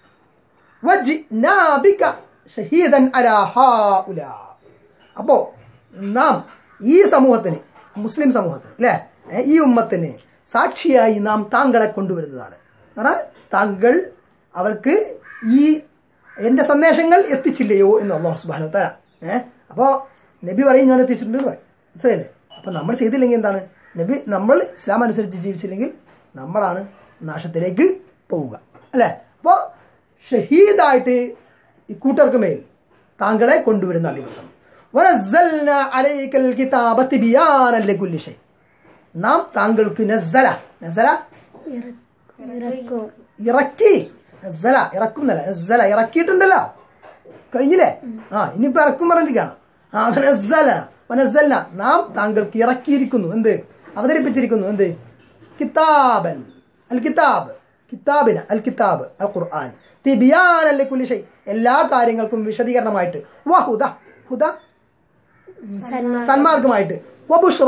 വജ്നാബിക ഷഹീദൻ അലാ ഹാഉലാ. അപ്പോ നാം ഈ സമൂഹത്തിന് മുസ്ലിം സമൂഹത്തിന് അല്ലേ ഏ, ഈ ഉമ്മത്തിന് സാക്ഷിയായി നാം താങ്കളെ കൊണ്ടുവരുന്നതാണ് കാരണം താങ്കൾ അവർക്ക് ഈ എൻ്റെ സന്ദേശങ്ങൾ എത്തിച്ചില്ലയോ എന്ന് അള്ളാഹു സുബാനു തരാം ഏഹ് അപ്പോൾ നബി പറയും ഞാൻ എത്തിച്ചിട്ടുണ്ട് പറയും മനസ്സിലായില്ലേ അപ്പം നമ്മൾ ചെയ്തില്ലെങ്കിൽ എന്താണ് നബി നമ്മൾ ഇസ്ലാം അനുസരിച്ച് ജീവിച്ചില്ലെങ്കിൽ നമ്മളാണ് നാശത്തിലേക്ക് പോവുക അല്ലേ അപ്പോൾ ഷഹീദായിട്ട് ഈ കൂട്ടർക്ക് മേൽ താങ്കളെ കൊണ്ടുവരുന്ന ആ ദിവസം വനസ്സൽന അലൈക്കൽ കിതാബ തിബിയാനൻ ലികുല്ലി ഷൈ. നാം താങ്കൾക്ക് നസ്സല നസ്സല ഇറക്കും ഇറക്കി നസ്സല ഇറക്കും എന്നല്ല നസ്സല ഇറക്കിയിട്ടുണ്ടല്ലോ കഴിഞ്ഞില്ലേ ആ ഇനിയിപ്പോ ഇറക്കും പറഞ്ഞിരിക്കുകയാണ് ആ നസ്സല വനസ്സല നാം താങ്കൾക്ക് ഇറക്കിയിരിക്കുന്നു എന്ത് അവതരിപ്പിച്ചിരിക്കുന്നു എന്ത് കിതാബൻ അൽ കിതാബ് കിതാബിന് അൽ കിതാബ് അൽ ഖുർആൻ തിബിയാൻ അല്ലെ കുലിഷൈ എല്ലാ കാര്യങ്ങൾക്കും വിശദീകരണമായിട്ട് വഹുദ ഹുദ സന്മാ സന്മാർഗമായിട്ട് വബുഷ്റ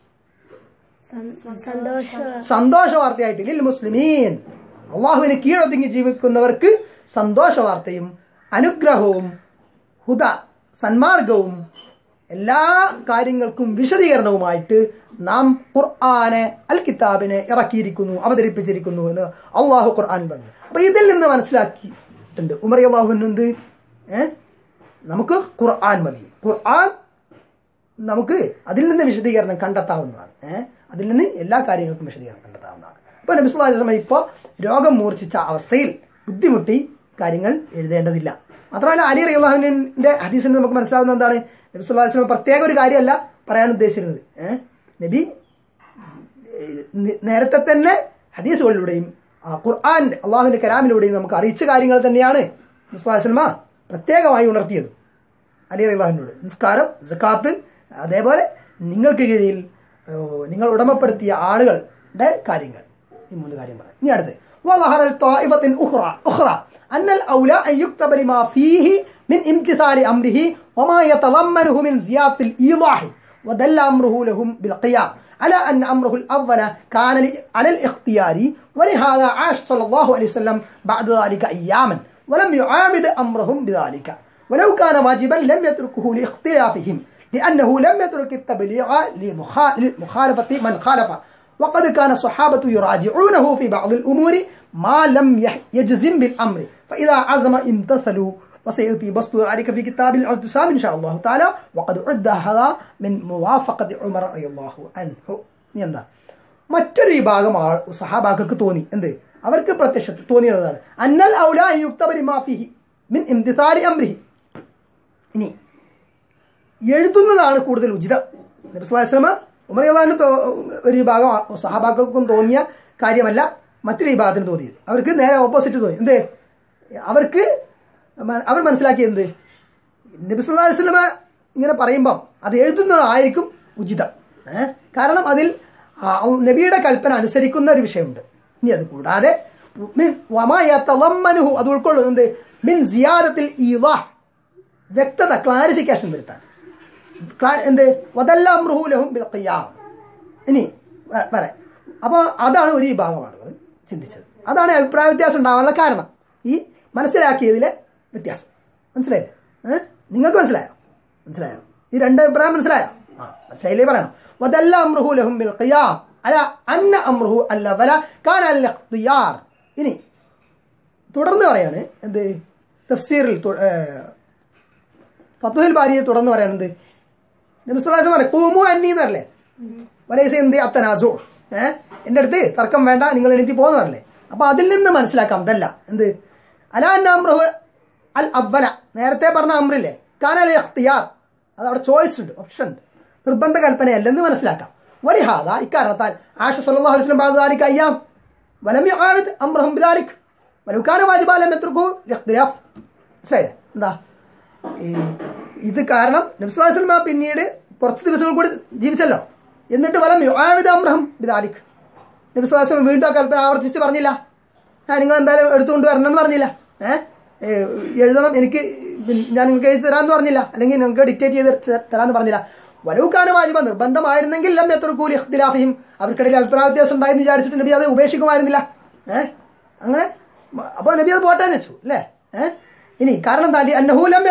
സം- സന്തോഷ സന്തോഷ വാർത്തയായിട്ട് ലിൽ മുസ്ലിമീൻ അള്ളാഹുവിന് കീഴൊതുങ്ങി ജീവിക്കുന്നവർക്ക് സന്തോഷ വാർത്തയും അനുഗ്രഹവും ഹുദ സന്മാർഗവും എല്ലാ കാര്യങ്ങൾക്കും വിശദീകരണവുമായിട്ട് നാം ഖുർആനെ അൽ കിതാബിനെ ഇറക്കിയിരിക്കുന്നു അവതരിപ്പിച്ചിരിക്കുന്നു എന്ന് അള്ളാഹു ഖുർആൻ പറഞ്ഞു അപ്പൊ ഇതിൽ നിന്ന് മനസ്സിലാക്കിയിട്ടുണ്ട് ഉമർ അള്ളാഹുവിനുണ്ട് ഏ നമുക്ക് ഖുർആൻ മതി ഖുർആൻ നമുക്ക് അതിൽ നിന്ന് വിശദീകരണം കണ്ടെത്താവുന്നതാണ് ഏഹ് അതിൽ നിന്ന് എല്ലാ കാര്യങ്ങൾക്കും വിശദീകരണം കണ്ടെത്താവുന്നതാണ് അപ്പോൾ നബി സുല്ലാ വസ്ലമ ഇപ്പോൾ രോഗം മൂർച്ഛിച്ച അവസ്ഥയിൽ ബുദ്ധിമുട്ടി കാര്യങ്ങൾ എഴുതേണ്ടതില്ല മാത്രമല്ല അലി റഹ്ലാഹുവിൻ്റെ ഹദീസിൽ നമുക്ക് മനസ്സിലാവുന്ന എന്താണ് നബി സുല്ലാ വസ്ലമ പ്രത്യേക ഒരു കാര്യമല്ല പറയാൻ ഉദ്ദേശിച്ചിരുന്നത് ഏഹ് നബി ഏഹ് നി- നേരത്തെ തന്നെ ഹദീസുകളിലൂടെയും ആ ഖുർആാൻ്റെ അള്ളാഹുവിൻ്റെ കലാമിലൂടെയും നമുക്ക് അറിയിച്ച കാര്യങ്ങൾ തന്നെയാണ് മുസ്ലാസ്ലമ പ്രത്യേകമായി ഉണർത്തിയത് അലി അള്ളാഹുവിനോട് നിസ്കാരം ജക്കാത്ത് അതേപോലെ നിങ്ങൾക്ക് കീഴിൽ ഓ, നിങ്ങൾ ഉടമപ്പെടുത്തിയ ആളുകളുടെ കാര്യങ്ങൾ ഈ മൂന്ന് കാര്യം പറയാം ഇനി അടുത്ത് وظهر الطائفة أخرى أخرى أن الأولى أن يكتب لما فيه من امتثال أمره وما يتضمنه من زيادة الإيضاح ودل أمره لهم بالقيام على أن أمره الأول كان ل- على الاختيار ولهذا عاش صلى الله عليه وسلم بعد ذلك أياما ولم يعامد أمرهم بذلك ولو كان واجبا لم يتركه لاختلافهم لأنه لم يترك التبليغ لمخا- لمخالفة من خالفه وقد كان الصحابة يراجعونه في بعض الأمور ما لم يح- يجزم بالأمر فإذا عزم امتثلوا وسيأتي بسط ذلك في كتاب الاعتصام إن شاء الله تعالى وقد عد هذا من موافقة عمر رضي الله عنه ഇനി എന്താ മറ്റൊരു വിഭാഗം ആൾ സഹാബാക്കൾക്ക് തോന്നി എന്ത് അവർക്ക് പ്രത്യക്ഷത്തിൽ തോന്നിയതാണ് അന്നൽ ഔല യുക്തബരി മാഫിഹി മിൻ ഇംതിസാലി അംരിഹി ഇനി എഴുതുന്നതാണ് കൂടുതൽ ഉചിതം നബി സ്വല്ലല്ലാഹു അലൈഹി വസല്ലമ ഉമർ അള്ളാഹിന് ഒരു വിഭാഗം ആ- സഹാബാക്കൾക്കും തോന്നിയ കാര്യമല്ല മറ്റൊരു വിഭാഗത്തിന് തോന്നിയത് അവർക്ക് നേരെ ഓപ്പോസിറ്റ് തോന്നി എന്ത് അവർക്ക് മ- അവർ മനസ്സിലാക്കിയത് എന്ത് നബി സല്ലല്ലാഹു അലൈഹി വസല്ലമ ഇങ്ങനെ പറയുമ്പം അത് എഴുതുന്നതായിരിക്കും ഉചിതം ഏ? കാരണം അതിൽ ആ, നബിയുടെ കൽപ്പന അനുസരിക്കുന്ന ഒരു വിഷയമുണ്ട് ഇനി അത് കൂടാതെ മിൻ വമാ യതളമ്മനുഹു അത് ഉൾക്കൊള്ളുന്നത് മിൻ സിയാദത്തിൽ ഈളാഹ് വ്യക്തത ക്ലാരിഫിക്കേഷൻ വരുത്താൻ ക്ലാ- എന്ത് വതെല്ലാം മൃഹൂലഹും ബിൽ ഖിയാം ഇനി വ- പറയാം അപ്പോൾ അതാണ് ഒരു വിഭാഗം ആളുകൾ ചിന്തിച്ചത് അതാണ് അഭിപ്രായ വ്യത്യാസം ഉണ്ടാവാനുള്ള കാരണം ഈ മനസ്സിലാക്കിയതിലെ വ്യത്യാസം മനസ്സിലായില്ലേ ഏഹ് നിങ്ങൾക്ക് മനസ്സിലായോ മനസ്സിലായോ ഈ രണ്ട് അഭിപ്രായം മനസ്സിലായോ ആ മനസ്സിലായില്ലേ പറയണം വതെല്ലാം മൃഹൂലഹും ബിൽ ഖിയാം അല അന്ന അമ്രുഹു അല്ല വല കാന അൽ ഇഖ്തിയാർ ഇനി തുടർന്ന് പറയാണ് എന്ത് തഫ്സീറിൽ തു- ഏഹ്, ഫത്തുഹിൽ ബാരിയെ തുടർന്ന് പറയാനുണ്ട് നബിസ്വലാസം പറയും കൂമു അന്നി എന്നല്ലേ വലൈസ എന്ത് അത്തനാസു ഏഹ് എൻ്റെ അടുത്ത് തർക്കം വേണ്ട നിങ്ങൾ എണീറ്റ് പോകുന്ന പറഞ്ഞേ അപ്പൊ അതിൽ നിന്ന് മനസ്സിലാക്കാം അതല്ല എന്ത് അലാഹു അൽ അവല നേരത്തെ പറഞ്ഞ അമ്രില്ലേ കാനൽ ഇഖ്തിയാർ അത് അവിടെ ചോയ്സ് ഉണ്ട് ഓപ്ഷൻ ഉണ്ട് നിർബന്ധ കൽപ്പനയല്ലെന്ന് മനസ്സിലാക്കാം വലിഹാദ ഇക്കാരണത്താൽ ആഷ സല്ലല്ലാഹു അലൈഹി വസല്ലം ബാദാലിക അയ്യാം വലം യുആവിദ് അംറഹും ബിദാലിക് വലൗ കാന വാജിബ ലം യത്രുകു ലിഖ്തിലാഫ് മനസ്സിലായില്ലേ എന്താ ഈ ഇത് കാരണം നബ്സുല്ലാസ്ലമ പിന്നീട് കുറച്ച് ദിവസങ്ങൾ കൂടി ജീവിച്ചല്ലോ എന്നിട്ട് വലം യുആവിദ് അംറഹം ബിദാലിക് നബ്സുല്ലാസ്ലം വീണ്ടും ആ കൽപ്പന ആവർത്തിച്ച് പറഞ്ഞില്ല ആ നിങ്ങൾ എന്തായാലും എടുത്തുകൊണ്ട് വരണം എന്ന് പറഞ്ഞില്ല ഏഹ് എഴുതണം എനിക്ക് പിൻ- ഞാൻ നിങ്ങൾക്ക് എഴുതി തരാമെന്ന് പറഞ്ഞില്ല അല്ലെങ്കിൽ നിങ്ങൾക്ക് ഡിക്റ്റേറ്റ് ചെയ്ത് ത- തരാമെന്ന് പറഞ്ഞില്ല വലവുക്കാന വാജിബ നിർബന്ധമായിരുന്നെങ്കിൽ ലം എത്ര കൂലി ഇഖ്തിലാഫിയും അവർക്കിടയിൽ അഭിപ്രായ വ്യത്യാസം ഉണ്ടായെന്ന് വിചാരിച്ചിട്ട് നബി അത് ഉപേക്ഷിക്കുമായിരുന്നില്ല ഏഹ് അങ്ങനെ അപ്പോൾ നബി അത് പോട്ടെ എന്ന് വെച്ചു അല്ലേ ഏഹ് ഇനി കാരണം എന്താ അന്നഹൂലം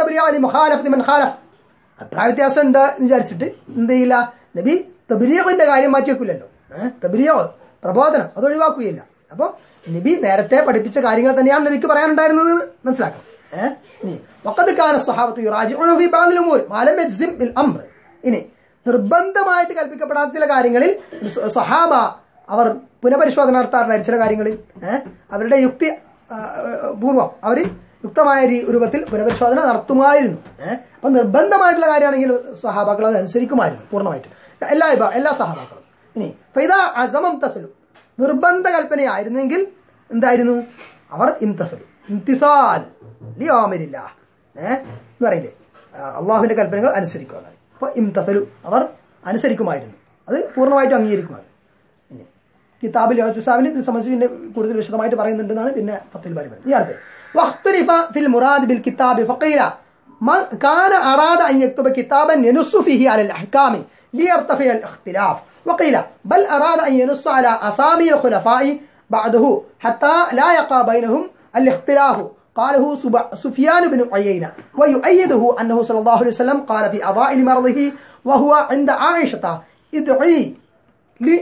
മുഖാലഫ് മൻ ഖാലഫ് അഭിപ്രായ വ്യത്യാസം ഉണ്ട് എന്ന് വിചാരിച്ചിട്ട് എന്ത് ചെയ്യില്ല നബി തബിലിയറിന്റെ കാര്യം മാറ്റി വെക്കില്ലല്ലോ ഏഹ് തബിലിയോ പ്രബോധനം അത് ഒഴിവാക്കുകയില്ല അപ്പോൾ നബി നേരത്തെ പഠിപ്പിച്ച കാര്യങ്ങൾ തന്നെയാണ് നബിക്ക് പറയാനുണ്ടായിരുന്നത് എന്ന് മനസ്സിലാക്കണം ഏഹ് ഇനി വക്കത് കാന സ്വഹാബത്ത് യുറാജിഉന ഫീ ബഅദിൽ ഉമൂർ മാ ലം യജ്സിം ബിൽ അംർ ഇനി നിർബന്ധമായിട്ട് കൽപ്പിക്കപ്പെടാത്ത ചില കാര്യങ്ങളിൽ സ്വ- സ്വഹാബ അവർ പുനഃപരിശോധന നടത്താറുണ്ടായിരുന്നു ചില കാര്യങ്ങളിൽ ഏഹ് അവരുടെ യുക്തി ആ, പൂർവ്വം അവർ യുക്തമായ രീ- രൂപത്തിൽ പുനഃപരിശോധന നടത്തുമായിരുന്നു ഏഹ് അപ്പൊ നിർബന്ധമായിട്ടുള്ള കാര്യമാണെങ്കിൽ സഹാബാക്കൾ അത് അനുസരിക്കുമായിരുന്നു പൂർണ്ണമായിട്ടും എല്ലാ വിഭാ- എല്ലാ സഹാബാക്കളും ഇനി ഫൈദ അസമം തസലു നിർബന്ധ കൽപ്പനയായിരുന്നെങ്കിൽ എന്തായിരുന്നു അവർ ഇംതസലു ഇംതിസാൽ ലിയോമരില്ല ഏഹ് എന്ന് പറയില്ലേ ആ, അള്ളാഹുവിന്റെ കൽപ്പനകൾ അനുസരിക്കുക എന്നാണ്. അപ്പൊ ഇംതസലു അവർ അനുസരിക്കുമായിരുന്നു അത് പൂർണ്ണമായിട്ടും അംഗീകരിക്കുമായിരുന്നു ഇനി കിതാബിൽ യോത്തിസാബിൽ ഇത് സംബന്ധിച്ച് പിന്നെ കൂടുതൽ വിശദമായിട്ട് പറയുന്നുണ്ടെന്നാണ് പിന്നെ പത്തിൽ ബാരി പറയുന്നത് ഈ അടുത്ത് واختلف في المراد بالكتاب فقيل من كان أراد أن يكتب كتابا ينص فيه على الأحكام ليرتفع الاختلاف وقيل بل أراد أن ينص على أسامي الخلفاء بعده حتى لا يقع بينهم الاختلاف قاله سب- سفيان بن عيينة ويؤيده أنه صلى الله عليه وسلم قال في أضاء مرضه وهو عند عائشة ادعي لي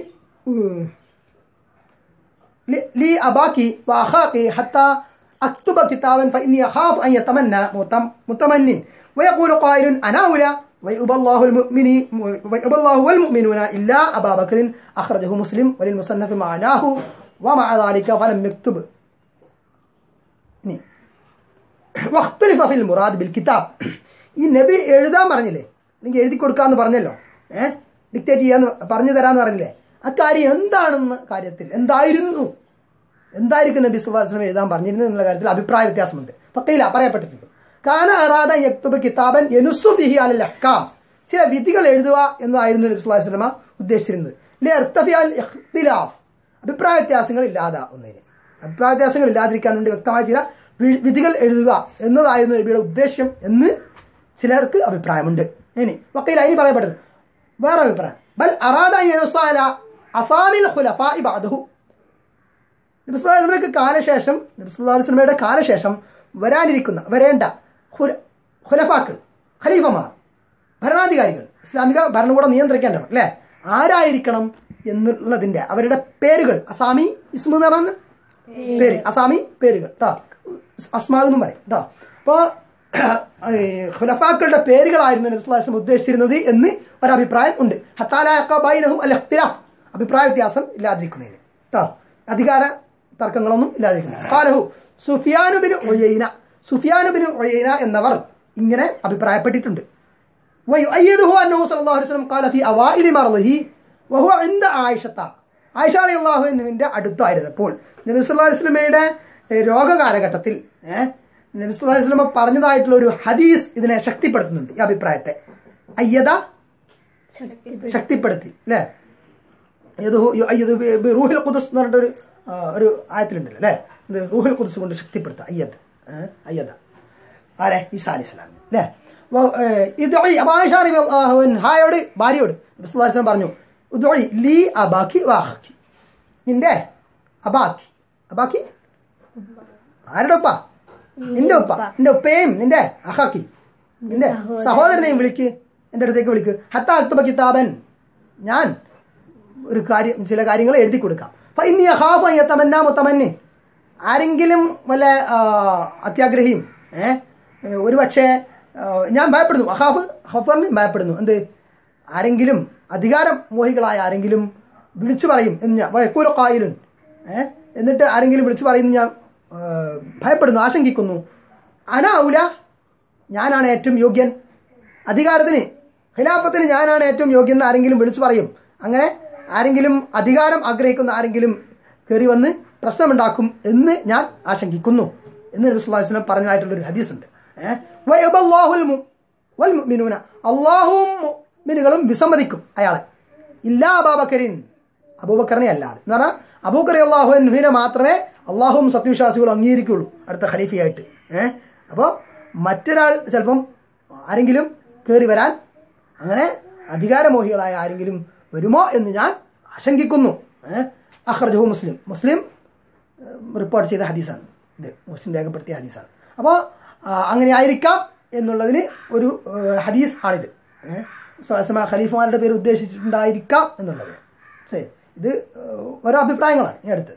لي- لي أباك وأخاك حتى أكتب كتابا فإني أخاف أن يتمنى متم- متمن ويقول قائل أنا أولى ويؤبى الله المؤمن ويؤبى الله والمؤمنون إلا أبا بكر أخرجه مسلم وللمصنف معناه ومع ذلك فلم يكتب ഇനി വഖ്തുലിഫ ഫിൽ മുറാദ് ബിൽ കിതാബ് ഈ നബി എഴുതാൻ പറഞ്ഞില്ലേ അല്ലെങ്കിൽ എഴുതി കൊടുക്കാന്ന് പറഞ്ഞല്ലോ ഏഹ് ഡിക്റ്റേറ്റ് ചെയ്യാന്ന് പറഞ്ഞു തരാന്ന് പറഞ്ഞില്ലേ അക്കാര്യം എന്താണെന്ന് കാര്യത്തിൽ എന്തായിരുന്നു എന്തായിരിക്കും നബി സുല്ലാ വസ്ലം എഴുതാൻ പറഞ്ഞിരുന്നത് എന്നുള്ള കാര്യത്തിൽ അഭിപ്രായ വ്യത്യാസമുണ്ട് ഫക്കയില പറയപ്പെട്ടിട്ടുണ്ട് കാന അറാദ യക്തുബ് കിതാബൻ യനുസു ഫിഹി അലൽ അഹ്കാം ചില വിധികൾ എഴുതുക എന്നതായിരുന്നു നബി സുല്ലാ വസ്ലമ ഉദ്ദേശിച്ചിരുന്നത് ലി ഇർത്തഫി അൽ ഇഖ്തിലാഫ് അഭിപ്രായ വ്യത്യാസങ്ങൾ ഇല്ലാതാവുന്നതിന് അഭിപ്രായ വ്യത്യാസങ്ങൾ ഇല്ലാതിരിക്കാൻ വേണ്ടി വ്യക്തമായ ചില വി- വിധികൾ എഴുതുക എന്നതായിരുന്നു നബിയുടെ ഉദ്ദേശ്യം എന്ന് ചിലർക്ക് അഭിപ്രായമുണ്ട് ഇനി വക്കീല ഇനി പറയപ്പെടുന്നത് വേറെ അഭിപ്രായം ബൽ അറാദ യനുസാല അസാമിൽ ഖുലഫാഇ ബഅദഹു നബിസ്വല്ലാസ്ലമയുടെ കാലശേഷം നബിസ്വല്ലാസ്ലമയുടെ കാലശേഷം വരാനിരിക്കുന്ന വരേണ്ട ഖുല- ഖുലഫാക്കൾ ഖലീഫമാർ ഭരണാധികാരികൾ ഇസ്ലാമിക ഭരണകൂടം നിയന്ത്രിക്കേണ്ടവർ അല്ലേ ആരായിരിക്കണം എന്നുള്ളതിന്റെ അവരുടെ പേരുകൾ അസാമി ഇസ്മു എന്ന് പറയുന്ന പേര് അസാമി പേരുകൾ കേട്ടോ അസ്മാ എന്നും പറയും കേട്ടോ അപ്പോൾ ഖുലഫാക്കളുടെ പേരുകളായിരുന്നു നബിസ്വല്ലാസ്ലം ഉദ്ദേശിച്ചിരുന്നത് എന്ന് ഒരഭിപ്രായം ഉണ്ട് ഹത്താലും അൽ ഇഖ്തിലാഫ് അഭിപ്രായ വ്യത്യാസം ഇല്ലാതിരിക്കുന്നതിന് കേട്ടോ അധികാര തർക്കങ്ങളൊന്നും ഇല്ലാതിരിക്കുന്നത് കാലഹു സുഫിയാനുബിന് ഒയ്യൈന സുഫിയാനുബിന് ഒയ്യൈന എന്നവർ ഇങ്ങനെ അഭിപ്രായപ്പെട്ടിട്ടുണ്ട് ويؤيده أنه صلى الله عليه وسلم قال في أوائل مرضه وهو عند عائشة ആയിഷ അലി അള്ളാഹുവിൻ്റെ അടുത്തായിരുന്നപ്പോൾ നബി സല്ലല്ലാഹു അലൈഹി വസല്ലമയുടെ ഏഹ്, രോഗകാലഘട്ടത്തിൽ ഏഹ്, നബി സല്ലല്ലാഹു അലൈഹി വസല്ലമ പറഞ്ഞതായിട്ടുള്ള ഒരു ഹദീസ് ഇതിനെ ശക്തിപ്പെടുത്തുന്നുണ്ട് ഈ അഭിപ്രായത്തെ അയ്യത ശക്തിപ്പെടുത്തി ശക്തിപ്പെടുത്തി അല്ലേ ഏത് ഹു- യു- അയ്യത് ബി- ബി റൂഹിൽ ഖുദസ് എന്ന് പറഞ്ഞിട്ട് ഒരു ആ, ഒരു ആയത്തിലുണ്ടല്ലോ അല്ലേ ഇത് റൂഹിൽ ഖുദസ് കൊണ്ട് ശക്തിപ്പെടുത്തുക അയ്യത്ത് ഏ? അയ്യത ആരെ ഈസാ അലി ഇസ്ലാം അല്ലേ വ- ഏ, ഇത് ഈ അബായിഷ റളിയല്ലാഹു അൻഹ ഹായോട് ഭാര്യയോട് നബി സല്ലല്ലാഹു അലൈഹി വസല്ലം പറഞ്ഞു ഉദ്ഉഇ ലീ അബാക്കി വാഹക്കി നിന്റെ അബാക്കി അബാക്കി ആരുടെ ഉപ്പ നിന്റെ ഉപ്പ നിന്റെ ഉപ്പയും നിന്റെ അഹാക്കി നിന്റെ സഹോദരനെയും വിളിക്ക് എൻ്റെ അടുത്തേക്ക് വിളിക്ക് ഹത്ത അക്തുബ കിതാബൻ ഞാൻ ഒരു കാര്യം ചില കാര്യങ്ങൾ എഴുതി കൊടുക്കാം അപ്പൊ ഇനി ഹാഫ് തമന്ന മുത്തമന്നിൻ ആരെങ്കിലും വല്ല ആ, അത്യാഗ്രഹിയും ഏഹ് ഒരു പക്ഷേ ആ, ഞാൻ ഭയപ്പെടുന്നു അഹാഫ് ഹഫറിന് ഭയപ്പെടുന്നു എന്ത് ആരെങ്കിലും അധികാരം മോഹികളായ ആരെങ്കിലും വിളിച്ചു പറയും എന്ന് ഞാൻ വയക്കൂല കായിലുൻ ഏഹ് എന്നിട്ട് ആരെങ്കിലും വിളിച്ചു പറയുന്നു ഞാൻ ആ, ഭയപ്പെടുന്നു ആശങ്കിക്കുന്നു അനാവൂല ഞാനാണ് ഏറ്റവും യോഗ്യൻ അധികാരത്തിന് ഖിലാഫത്തിന് ഞാനാണ് ഏറ്റവും യോഗ്യൻ എന്ന് ആരെങ്കിലും വിളിച്ചു പറയും അങ്ങനെ ആരെങ്കിലും അധികാരം ആഗ്രഹിക്കുന്ന ആരെങ്കിലും കയറി വന്ന് പ്രശ്നമുണ്ടാക്കും എന്ന് ഞാൻ ആശങ്കിക്കുന്നു എന്ന് നബി സല്ലല്ലാഹു അലൈഹി വസല്ലം പറഞ്ഞതായിട്ടുള്ള ഒരു ഹദീസ് ഉണ്ട് ഏഹ് വയബല്ലാഹുൽ മു- വൽ മുഅ്മിനൂന അള്ളാഹുവും മുഅ്മിനുകളും വിസമ്മതിക്കും അയാളെ ഇല്ലാ അബാബക്കരിൻ അബൂബക്കറിനെ അല്ലാതെ എന്ന് പറഞ്ഞാൽ അബൂബക്കർ അള്ളാഹുവിനെ മാത്രമേ അള്ളാഹുവും സത്യവിശ്വാസികളും അംഗീകരിക്കുള്ളൂ അടുത്ത ഖലീഫയായിട്ട് ഏഹ് അപ്പോൾ മറ്റൊരാൾ ചിലപ്പം ആരെങ്കിലും കയറി വരാൻ അങ്ങനെ അധികാരമോഹികളായ ആരെങ്കിലും വരുമോ എന്ന് ഞാൻ ആശങ്കിക്കുന്നു ഏഹ് അഹ്റജഹു മുസ്ലിം മുസ്ലിം റിപ്പോർട്ട് ചെയ്ത ഹദീസാണ് ഇത് മുസ്ലിം രേഖപ്പെടുത്തിയ ഹദീസാണ് അപ്പോൾ അങ്ങനെ ആയിരിക്കാം എന്നുള്ളതിന് ഒരു ഏഹ്, ഹദീസ് ആണിത് ഏഹ്, സ്വലസമ ഖലീഫുമാരുടെ പേര് ഉദ്ദേശിച്ചിട്ടുണ്ടായിരിക്കാം എന്നുള്ളത് ശരി ഇത് ഏഹ്, ഓരോ അഭിപ്രായങ്ങളാണ് ഈ അടുത്ത്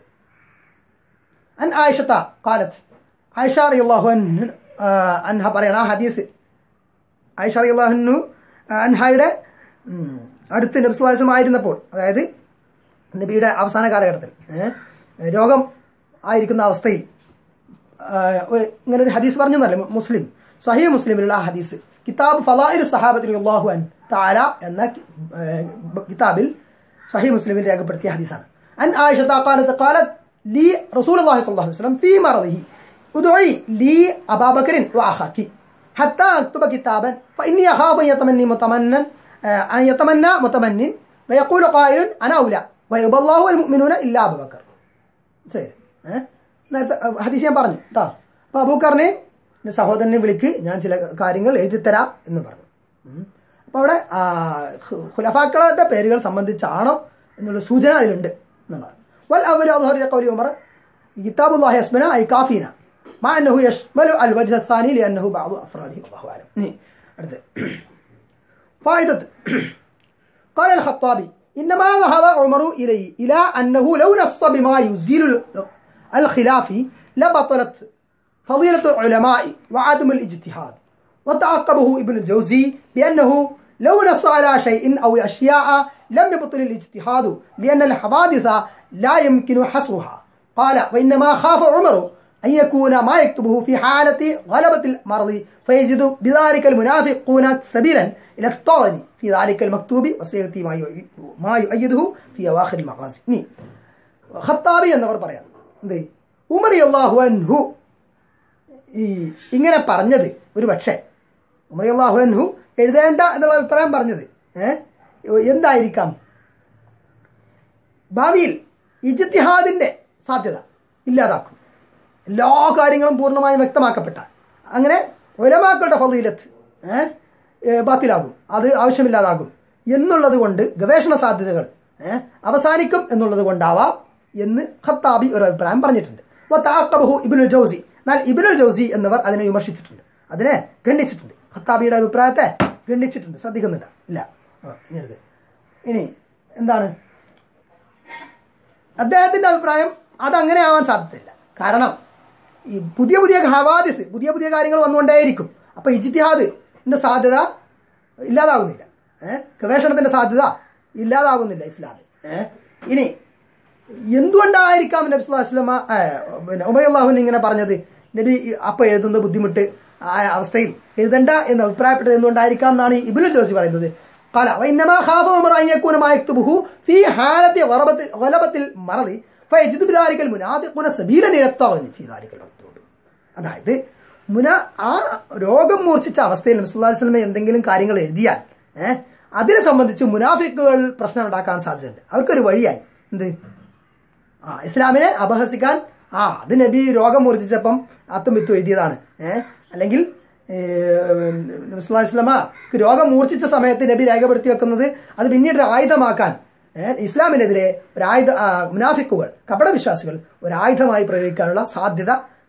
അൻ ആയിഷത്ത കാലത്ത് ആയിഷ റളിയല്ലാഹു അൻഹ ആഹ്, അൻഹ പറയണ ആ ഹദീസ് ആയിഷ റളിയല്ലാഹു അൻഹയുടെ ഉം, അടുത്ത് നബ്സുലാസം ആയിരുന്നപ്പോൾ അതായത് നബിയുടെ അവസാന കാലഘട്ടത്തിൽ ഏഹ്, രോഗം ആയിരിക്കുന്ന അവസ്ഥയിൽ ആഹ്, ഒ- ഇങ്ങനെ ഒരു ഹദീസ് പറഞ്ഞല്ലേ മുസ്ലിം സഹീ മുസ്ലിമിലുള്ള ആ ഹദീസ് കിതാബ് ഫലാഇൽ സഹാബത്തിൽ അള്ളാഹു അൻ താല എന്ന കി- ഏഹ്, കിതാബിൽ സഹീ മുസ്ലിമിൽ രേഖപ്പെടുത്തിയ ഹദീസാണ് അൻ ആയിഷ ഖാലത്ത് ഖാലത്ത് ലി റസൂലുള്ളാഹി സ്വല്ലല്ലാഹു അലൈഹി വസല്ലം ഫീ മറദിഹി ഉദ്ഉഇ ലി അബാബക്കറിൻ വഅഖാക്കി حتى أكتب كتابا فإني أخاف أن يتمني متمنن آه، أن يتمنى متمن فيقول قائل أنا أولى ويؤبى الله والمؤمنون إلا أبا بكر ശരി ഏഹ് നേരത്തെ അഹ് ഹദീസ് ഞാൻ പറഞ്ഞു കേട്ടോ അപ്പൊ അബൂക്കറിനെ എൻ്റെ സഹോദരനെ വിളിക്ക് ഞാൻ ചില കാര്യങ്ങൾ എഴുതിത്തരാം എന്ന് പറഞ്ഞു ഉം. അപ്പൊ അവിടെ ആ, ഖു- ഖുലഫാക്കളുടെ പേരുകൾ സംബന്ധിച്ചാണോ എന്നുള്ള സൂചന അതിലുണ്ട് എന്നുള്ളതാണ് വൽ അവൽ അظهر قول عمر كتاب الله اسمنا اي كافينا مع انه يشمل الوجه الثاني لانه بعض افراده والله اعلم ഇനി അടുത്ത് فائدة قال الخطابي إنما ذهب عمر إليه إلى أنه لو نص بما يزيل ال- الخلاف لبطلت فضيلة العلماء وعدم الاجتهاد وتعقبه ابن الجوزي بأنه لو نص على شيء أو أشياء لم يبطل الاجتهاد لأن الحوادث لا يمكن حصرها قال وإنما خاف عمر أن يكون ما يكتبه في حالة غلبة المرض فيجد بذلك المنافقون سبيلا إلى الطعن في ذلك المكتوب وسيأتي ما يؤي- ما يؤيده في أواخر المغازي ഇനി ഖത്താബി എന്നവർ പറയാം എന്ത് ഉമർ അള്ളാഹു അൻഹു ഈ ഇങ്ങനെ പറഞ്ഞത് ഒരു പക്ഷേ ഉമർ അള്ളാഹു അൻഹു എഴുതേണ്ട എന്നുള്ള അഭിപ്രായം പറഞ്ഞത് ഏഹ് എന്തായിരിക്കാം ഭാവിയിൽ ഇജ്തിഹാദിന്റെ സാധ്യത ഇല്ലാതാക്കും എല്ലാ കാര്യങ്ങളും പൂർണ്ണമായും വ്യക്തമാക്കപ്പെട്ട അങ്ങനെ ഒലമാക്കളുടെ ഫലീലത്ത് ഏഹ് ബാത്തിലാകും അത് ആവശ്യമില്ലാതാകും എന്നുള്ളത് കൊണ്ട് ഗവേഷണ സാധ്യതകൾ ഏഹ് അവസാനിക്കും എന്നുള്ളത് കൊണ്ടാവാം എന്ന് ഖത്താബി ഒരു അഭിപ്രായം പറഞ്ഞിട്ടുണ്ട് താക്കബഹു ഇബിനുൽ ജൗസി എന്നാൽ ഇബിനുൽ ജൗസി എന്നിവർ അതിനെ വിമർശിച്ചിട്ടുണ്ട് അതിനെ ഖണ്ഡിച്ചിട്ടുണ്ട് ഖത്താബിയുടെ അഭിപ്രായത്തെ ഖണ്ഡിച്ചിട്ടുണ്ട് ശ്രദ്ധിക്കുന്നില്ല ഇല്ല ആ, ഇനി എടുത്ത്. ഇനി എന്താണ് അദ്ദേഹത്തിന്റെ അഭിപ്രായം അതങ്ങനെ ആവാൻ സാധ്യതയില്ല കാരണം ഈ പുതിയ പുതിയ ഹവാദിസ് പുതിയ പുതിയ കാര്യങ്ങൾ വന്നുകൊണ്ടേയിരിക്കും അപ്പൊ ഇജിത്തിഹാദിന്റെ സാധ്യത ഇല്ലാതാകുന്നില്ല ഏഹ് ഗവേഷണത്തിന്റെ സാധ്യത ഇല്ലാതാകുന്നില്ല ഇസ്ലാമിൽ ഏഹ് ഇനി എന്തുകൊണ്ടായിരിക്കാം നബി സ്വല്ലല്ലാഹു അലൈഹി വസല്ലമ ഏഹ്, പിന്നെ ഉമർ അള്ളാഹുവിൻ ഇങ്ങനെ പറഞ്ഞത് നബി അപ്പൊ എഴുതുന്ന ബുദ്ധിമുട്ട് ആ അവസ്ഥയിൽ എഴുതണ്ട എന്ന് അഭിപ്രായപ്പെട്ടത് എന്തുകൊണ്ടായിരിക്കാം എന്നാണ് ഇബിനു ജോസി പറയുന്നത് قال وإنما خاف عمر أن يكون ما يكتبه في حالة غربة غلبة المرض فيجد بذلك المنافقون سبيلا إلى الطغن في ذلك المكتوب അതായത് മുന ആ രോഗം മൂർച്ഛിച്ച അവസ്ഥയിൽ നബിസ്വല്ലാഹു വസ്ലമ എന്തെങ്കിലും കാര്യങ്ങൾ എഴുതിയാൽ ഏഹ് അതിനെ സംബന്ധിച്ച് മുനാഫിക്കുകൾ പ്രശ്നം ഉണ്ടാക്കാൻ സാധ്യതയുണ്ട് അവർക്കൊരു വഴിയായി എന്ത് ആ ഇസ്ലാമിനെ അപഹസിക്കാൻ ആ അത് നബി രോഗം മൂർച്ഛിച്ചപ്പം അത്തും വിത്തും എഴുതിയതാണ് ഏഹ് അല്ലെങ്കിൽ ഇസ്ലാമക്ക് രോഗം മൂർച്ഛിച്ച സമയത്ത് നബി രേഖപ്പെടുത്തി വെക്കുന്നത് അത് പിന്നീട് ഒരു ആയുധമാക്കാൻ ഏഹ് ഇസ്ലാമിനെതിരെ ഒരു ആയുധ ആ, മുനാഫിക്കുകൾ കപടവിശ്വാസികൾ ഒരു ആയുധമായി പ്രയോഗിക്കാനുള്ള സാധ്യത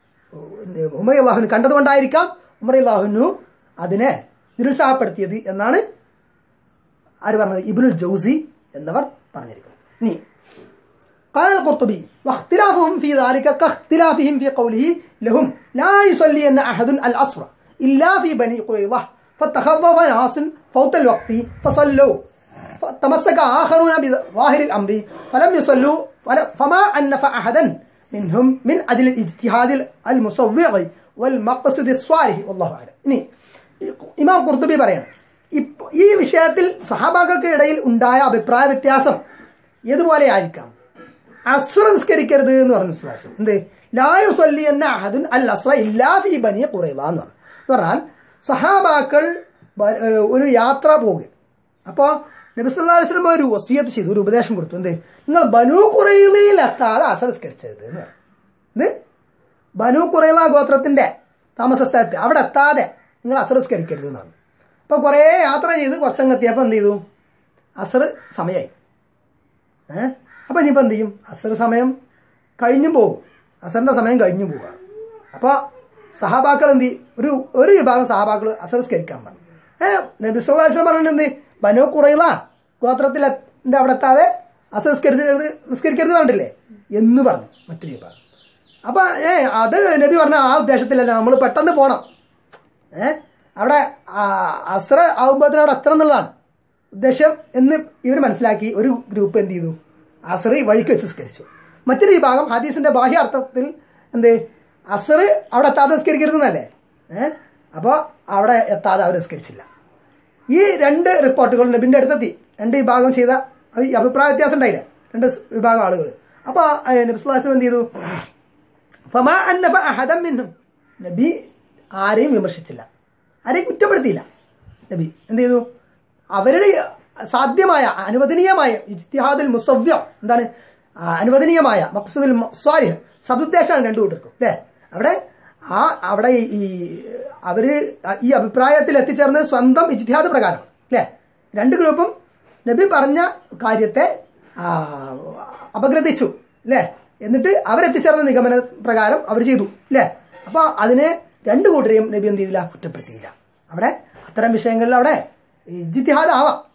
ഉമർ അള്ളാഹുവിന് കണ്ടതുകൊണ്ടായിരിക്കാം ഉമർ അള്ളാഹുനു അതിനെ നിരുത്സാഹപ്പെടുത്തിയത് എന്നാണ് ആര് പറഞ്ഞത് ഇബിനുൽ ജൗസി എന്നവർ പറഞ്ഞിരിക്കുന്നു ഇനി قال القرطبي واختلافهم في ذلك كاختلافهم في قوله لهم لا يصلين أحد العصر إلا في بني قريظة فتخفف ناس فوت الوقت فصلوا فتمسك آخرون بظاهر الأمر فلم يصلوا فل- فما أنف أحدا منهم من أجل الاجتهاد المصوغ والمقصد الصالح والله أعلم ഇനി ഇമാം കുർത്തുബി പറയാണ് ഇപ്പ- ഈ വിഷയത്തിൽ സഹാബാക്കൾക്ക് ഇടയിൽ ഉണ്ടായ അഭിപ്രായ വ്യത്യാസം ഏതുപോലെ ആയിരിക്കാം അസ്ര നിസ്കരിക്കരുത് എന്ന് പറഞ്ഞു വിശ്വാസം എന്ത് ലായു സല്ലി എന്ന അഹദുൻ അൽ അസ്ര ഇല്ലാ ഫി ബനി കുറയുക എന്ന് പറഞ്ഞു എന്ന് പറഞ്ഞാൽ സഹാബാക്കൾ ബ- ഏഹ് ഒരു യാത്ര പോകുക അപ്പോൾ നബിസ്വല്ലാ വസ്ലം ഒരു വസിയത്ത് ചെയ്തു ഒരു ഉപദേശം കൊടുത്തു എന്ത് നിങ്ങൾ ബനു കുറയിലയിൽ എത്താതെ അസ്ര നിസ്കരിച്ചത് എന്ന് പറഞ്ഞു ഇത് ബനു കുറയില ഗോത്രത്തിന്റെ താമസ സ്ഥലത്ത് അവിടെ എത്താതെ നിങ്ങൾ അസർ നിസ്കരിക്കരുത് എന്നാണ് അപ്പോൾ കുറേ യാത്ര ചെയ്ത് കുറച്ചങ്ങ് എത്തിയപ്പോൾ എന്ത് ചെയ്തു അസർ സമയമായി ഏഹ് അപ്പം ഇനിയിപ്പോൾ എന്ത് ചെയ്യും അസർ സമയം കഴിഞ്ഞും പോകും അസറിൻ്റെ സമയം കഴിഞ്ഞു പോവുക അപ്പോൾ സഹാബാക്കൾ എന്ത് ചെയ്യും? ഒരു ഒരു വിഭാഗം സഹാബാക്കൾ അസർ നിസ്കരിക്കാൻ പറഞ്ഞു ഏഹ് നബി സുല്ലാസ്ലം പറഞ്ഞിട്ട് എന്ത് ബനു കുറയില ഗോത്രത്തിൽ എത്ത- അവിടെ എത്താതെ അസർ നിസ്കരിച്ചത് നിസ്കരിക്കരുത് പറഞ്ഞിട്ടില്ലേ എന്ന് പറഞ്ഞു മറ്റൊരു വിഭാഗം അപ്പൊ ഏ അത് നബി പറഞ്ഞ ആ ഉദ്ദേശത്തിലല്ല നമ്മൾ പെട്ടെന്ന് പോണം ഏ അവിടെ ആ, അസ്ര ആകുമ്പോഴത്തേനും അവിടെ എത്തണം എന്നുള്ളതാണ് ഉദ്ദേശം എന്ന് ഇവർ മനസ്സിലാക്കി ഒരു ഗ്രൂപ്പ് എന്ത് ചെയ്തു അസ്രി വഴിക്ക് വെച്ച് നിസ്കരിച്ചു മറ്റൊരു വിഭാഗം ഹദീസിന്റെ ബാഹ്യാർത്ഥത്തിൽ എന്ത് അസ്ർ അവിടെ എത്താതെ നിസ്കരിക്കരുതെന്നല്ലേ ഏ അപ്പോൾ അവിടെ എത്താതെ അവർ നിസ്കരിച്ചില്ല ഈ രണ്ട് റിപ്പോർട്ടുകൾ നബിൻ്റെ അടുത്തെത്തി രണ്ട് വിഭാഗം ചെയ്ത ഈ അഭിപ്രായ വ്യത്യാസം ഉണ്ടായില്ല രണ്ട് സ് വിഭാഗം ആളുകൾ അപ്പോൾ നബിസ്ലാസ്ലം എന്ത് ചെയ്തു ഫമാ അന്നഫ അഹദം മിന്നും നബി ആരെയും വിമർശിച്ചില്ല ആരെയും കുറ്റപ്പെടുത്തിയില്ല നബി എന്ത് ചെയ്തു അവരുടെ സാധ്യമായ അനുവദനീയമായ ഇജ്തിഹാദുൽ മുസവ്യം എന്താണ് ആ, അനുവദനീയമായ മക്സദുൽ സ്വാലിഹ് സതുദ്ദേശമാണ് രണ്ടു കൂട്ടർക്കും അല്ലേ അവിടെ ആ അവിടെ ഈ- ഈ അവര് ഈ അഭിപ്രായത്തിൽ എത്തിച്ചേർന്നത് സ്വന്തം ഇജ്തിഹാദ് പ്രകാരം അല്ലേ രണ്ട് ഗ്രൂപ്പും നബി പറഞ്ഞ കാര്യത്തെ ആ, അപഗ്രഥിച്ചു അല്ലേ എന്നിട്ട് അവരെത്തിച്ചേർന്ന നിഗമന പ്രകാരം അവർ ചെയ്തു അല്ലേ അപ്പൊ അതിനെ രണ്ടു കൂട്ടരെയും നബി എന്ത് ചെയ്തില്ല കുറ്റപ്പെടുത്തിയില്ല അവിടെ അത്തരം വിഷയങ്ങളിൽ അവിടെ ഇജിത്തിഹാദ് ആവാം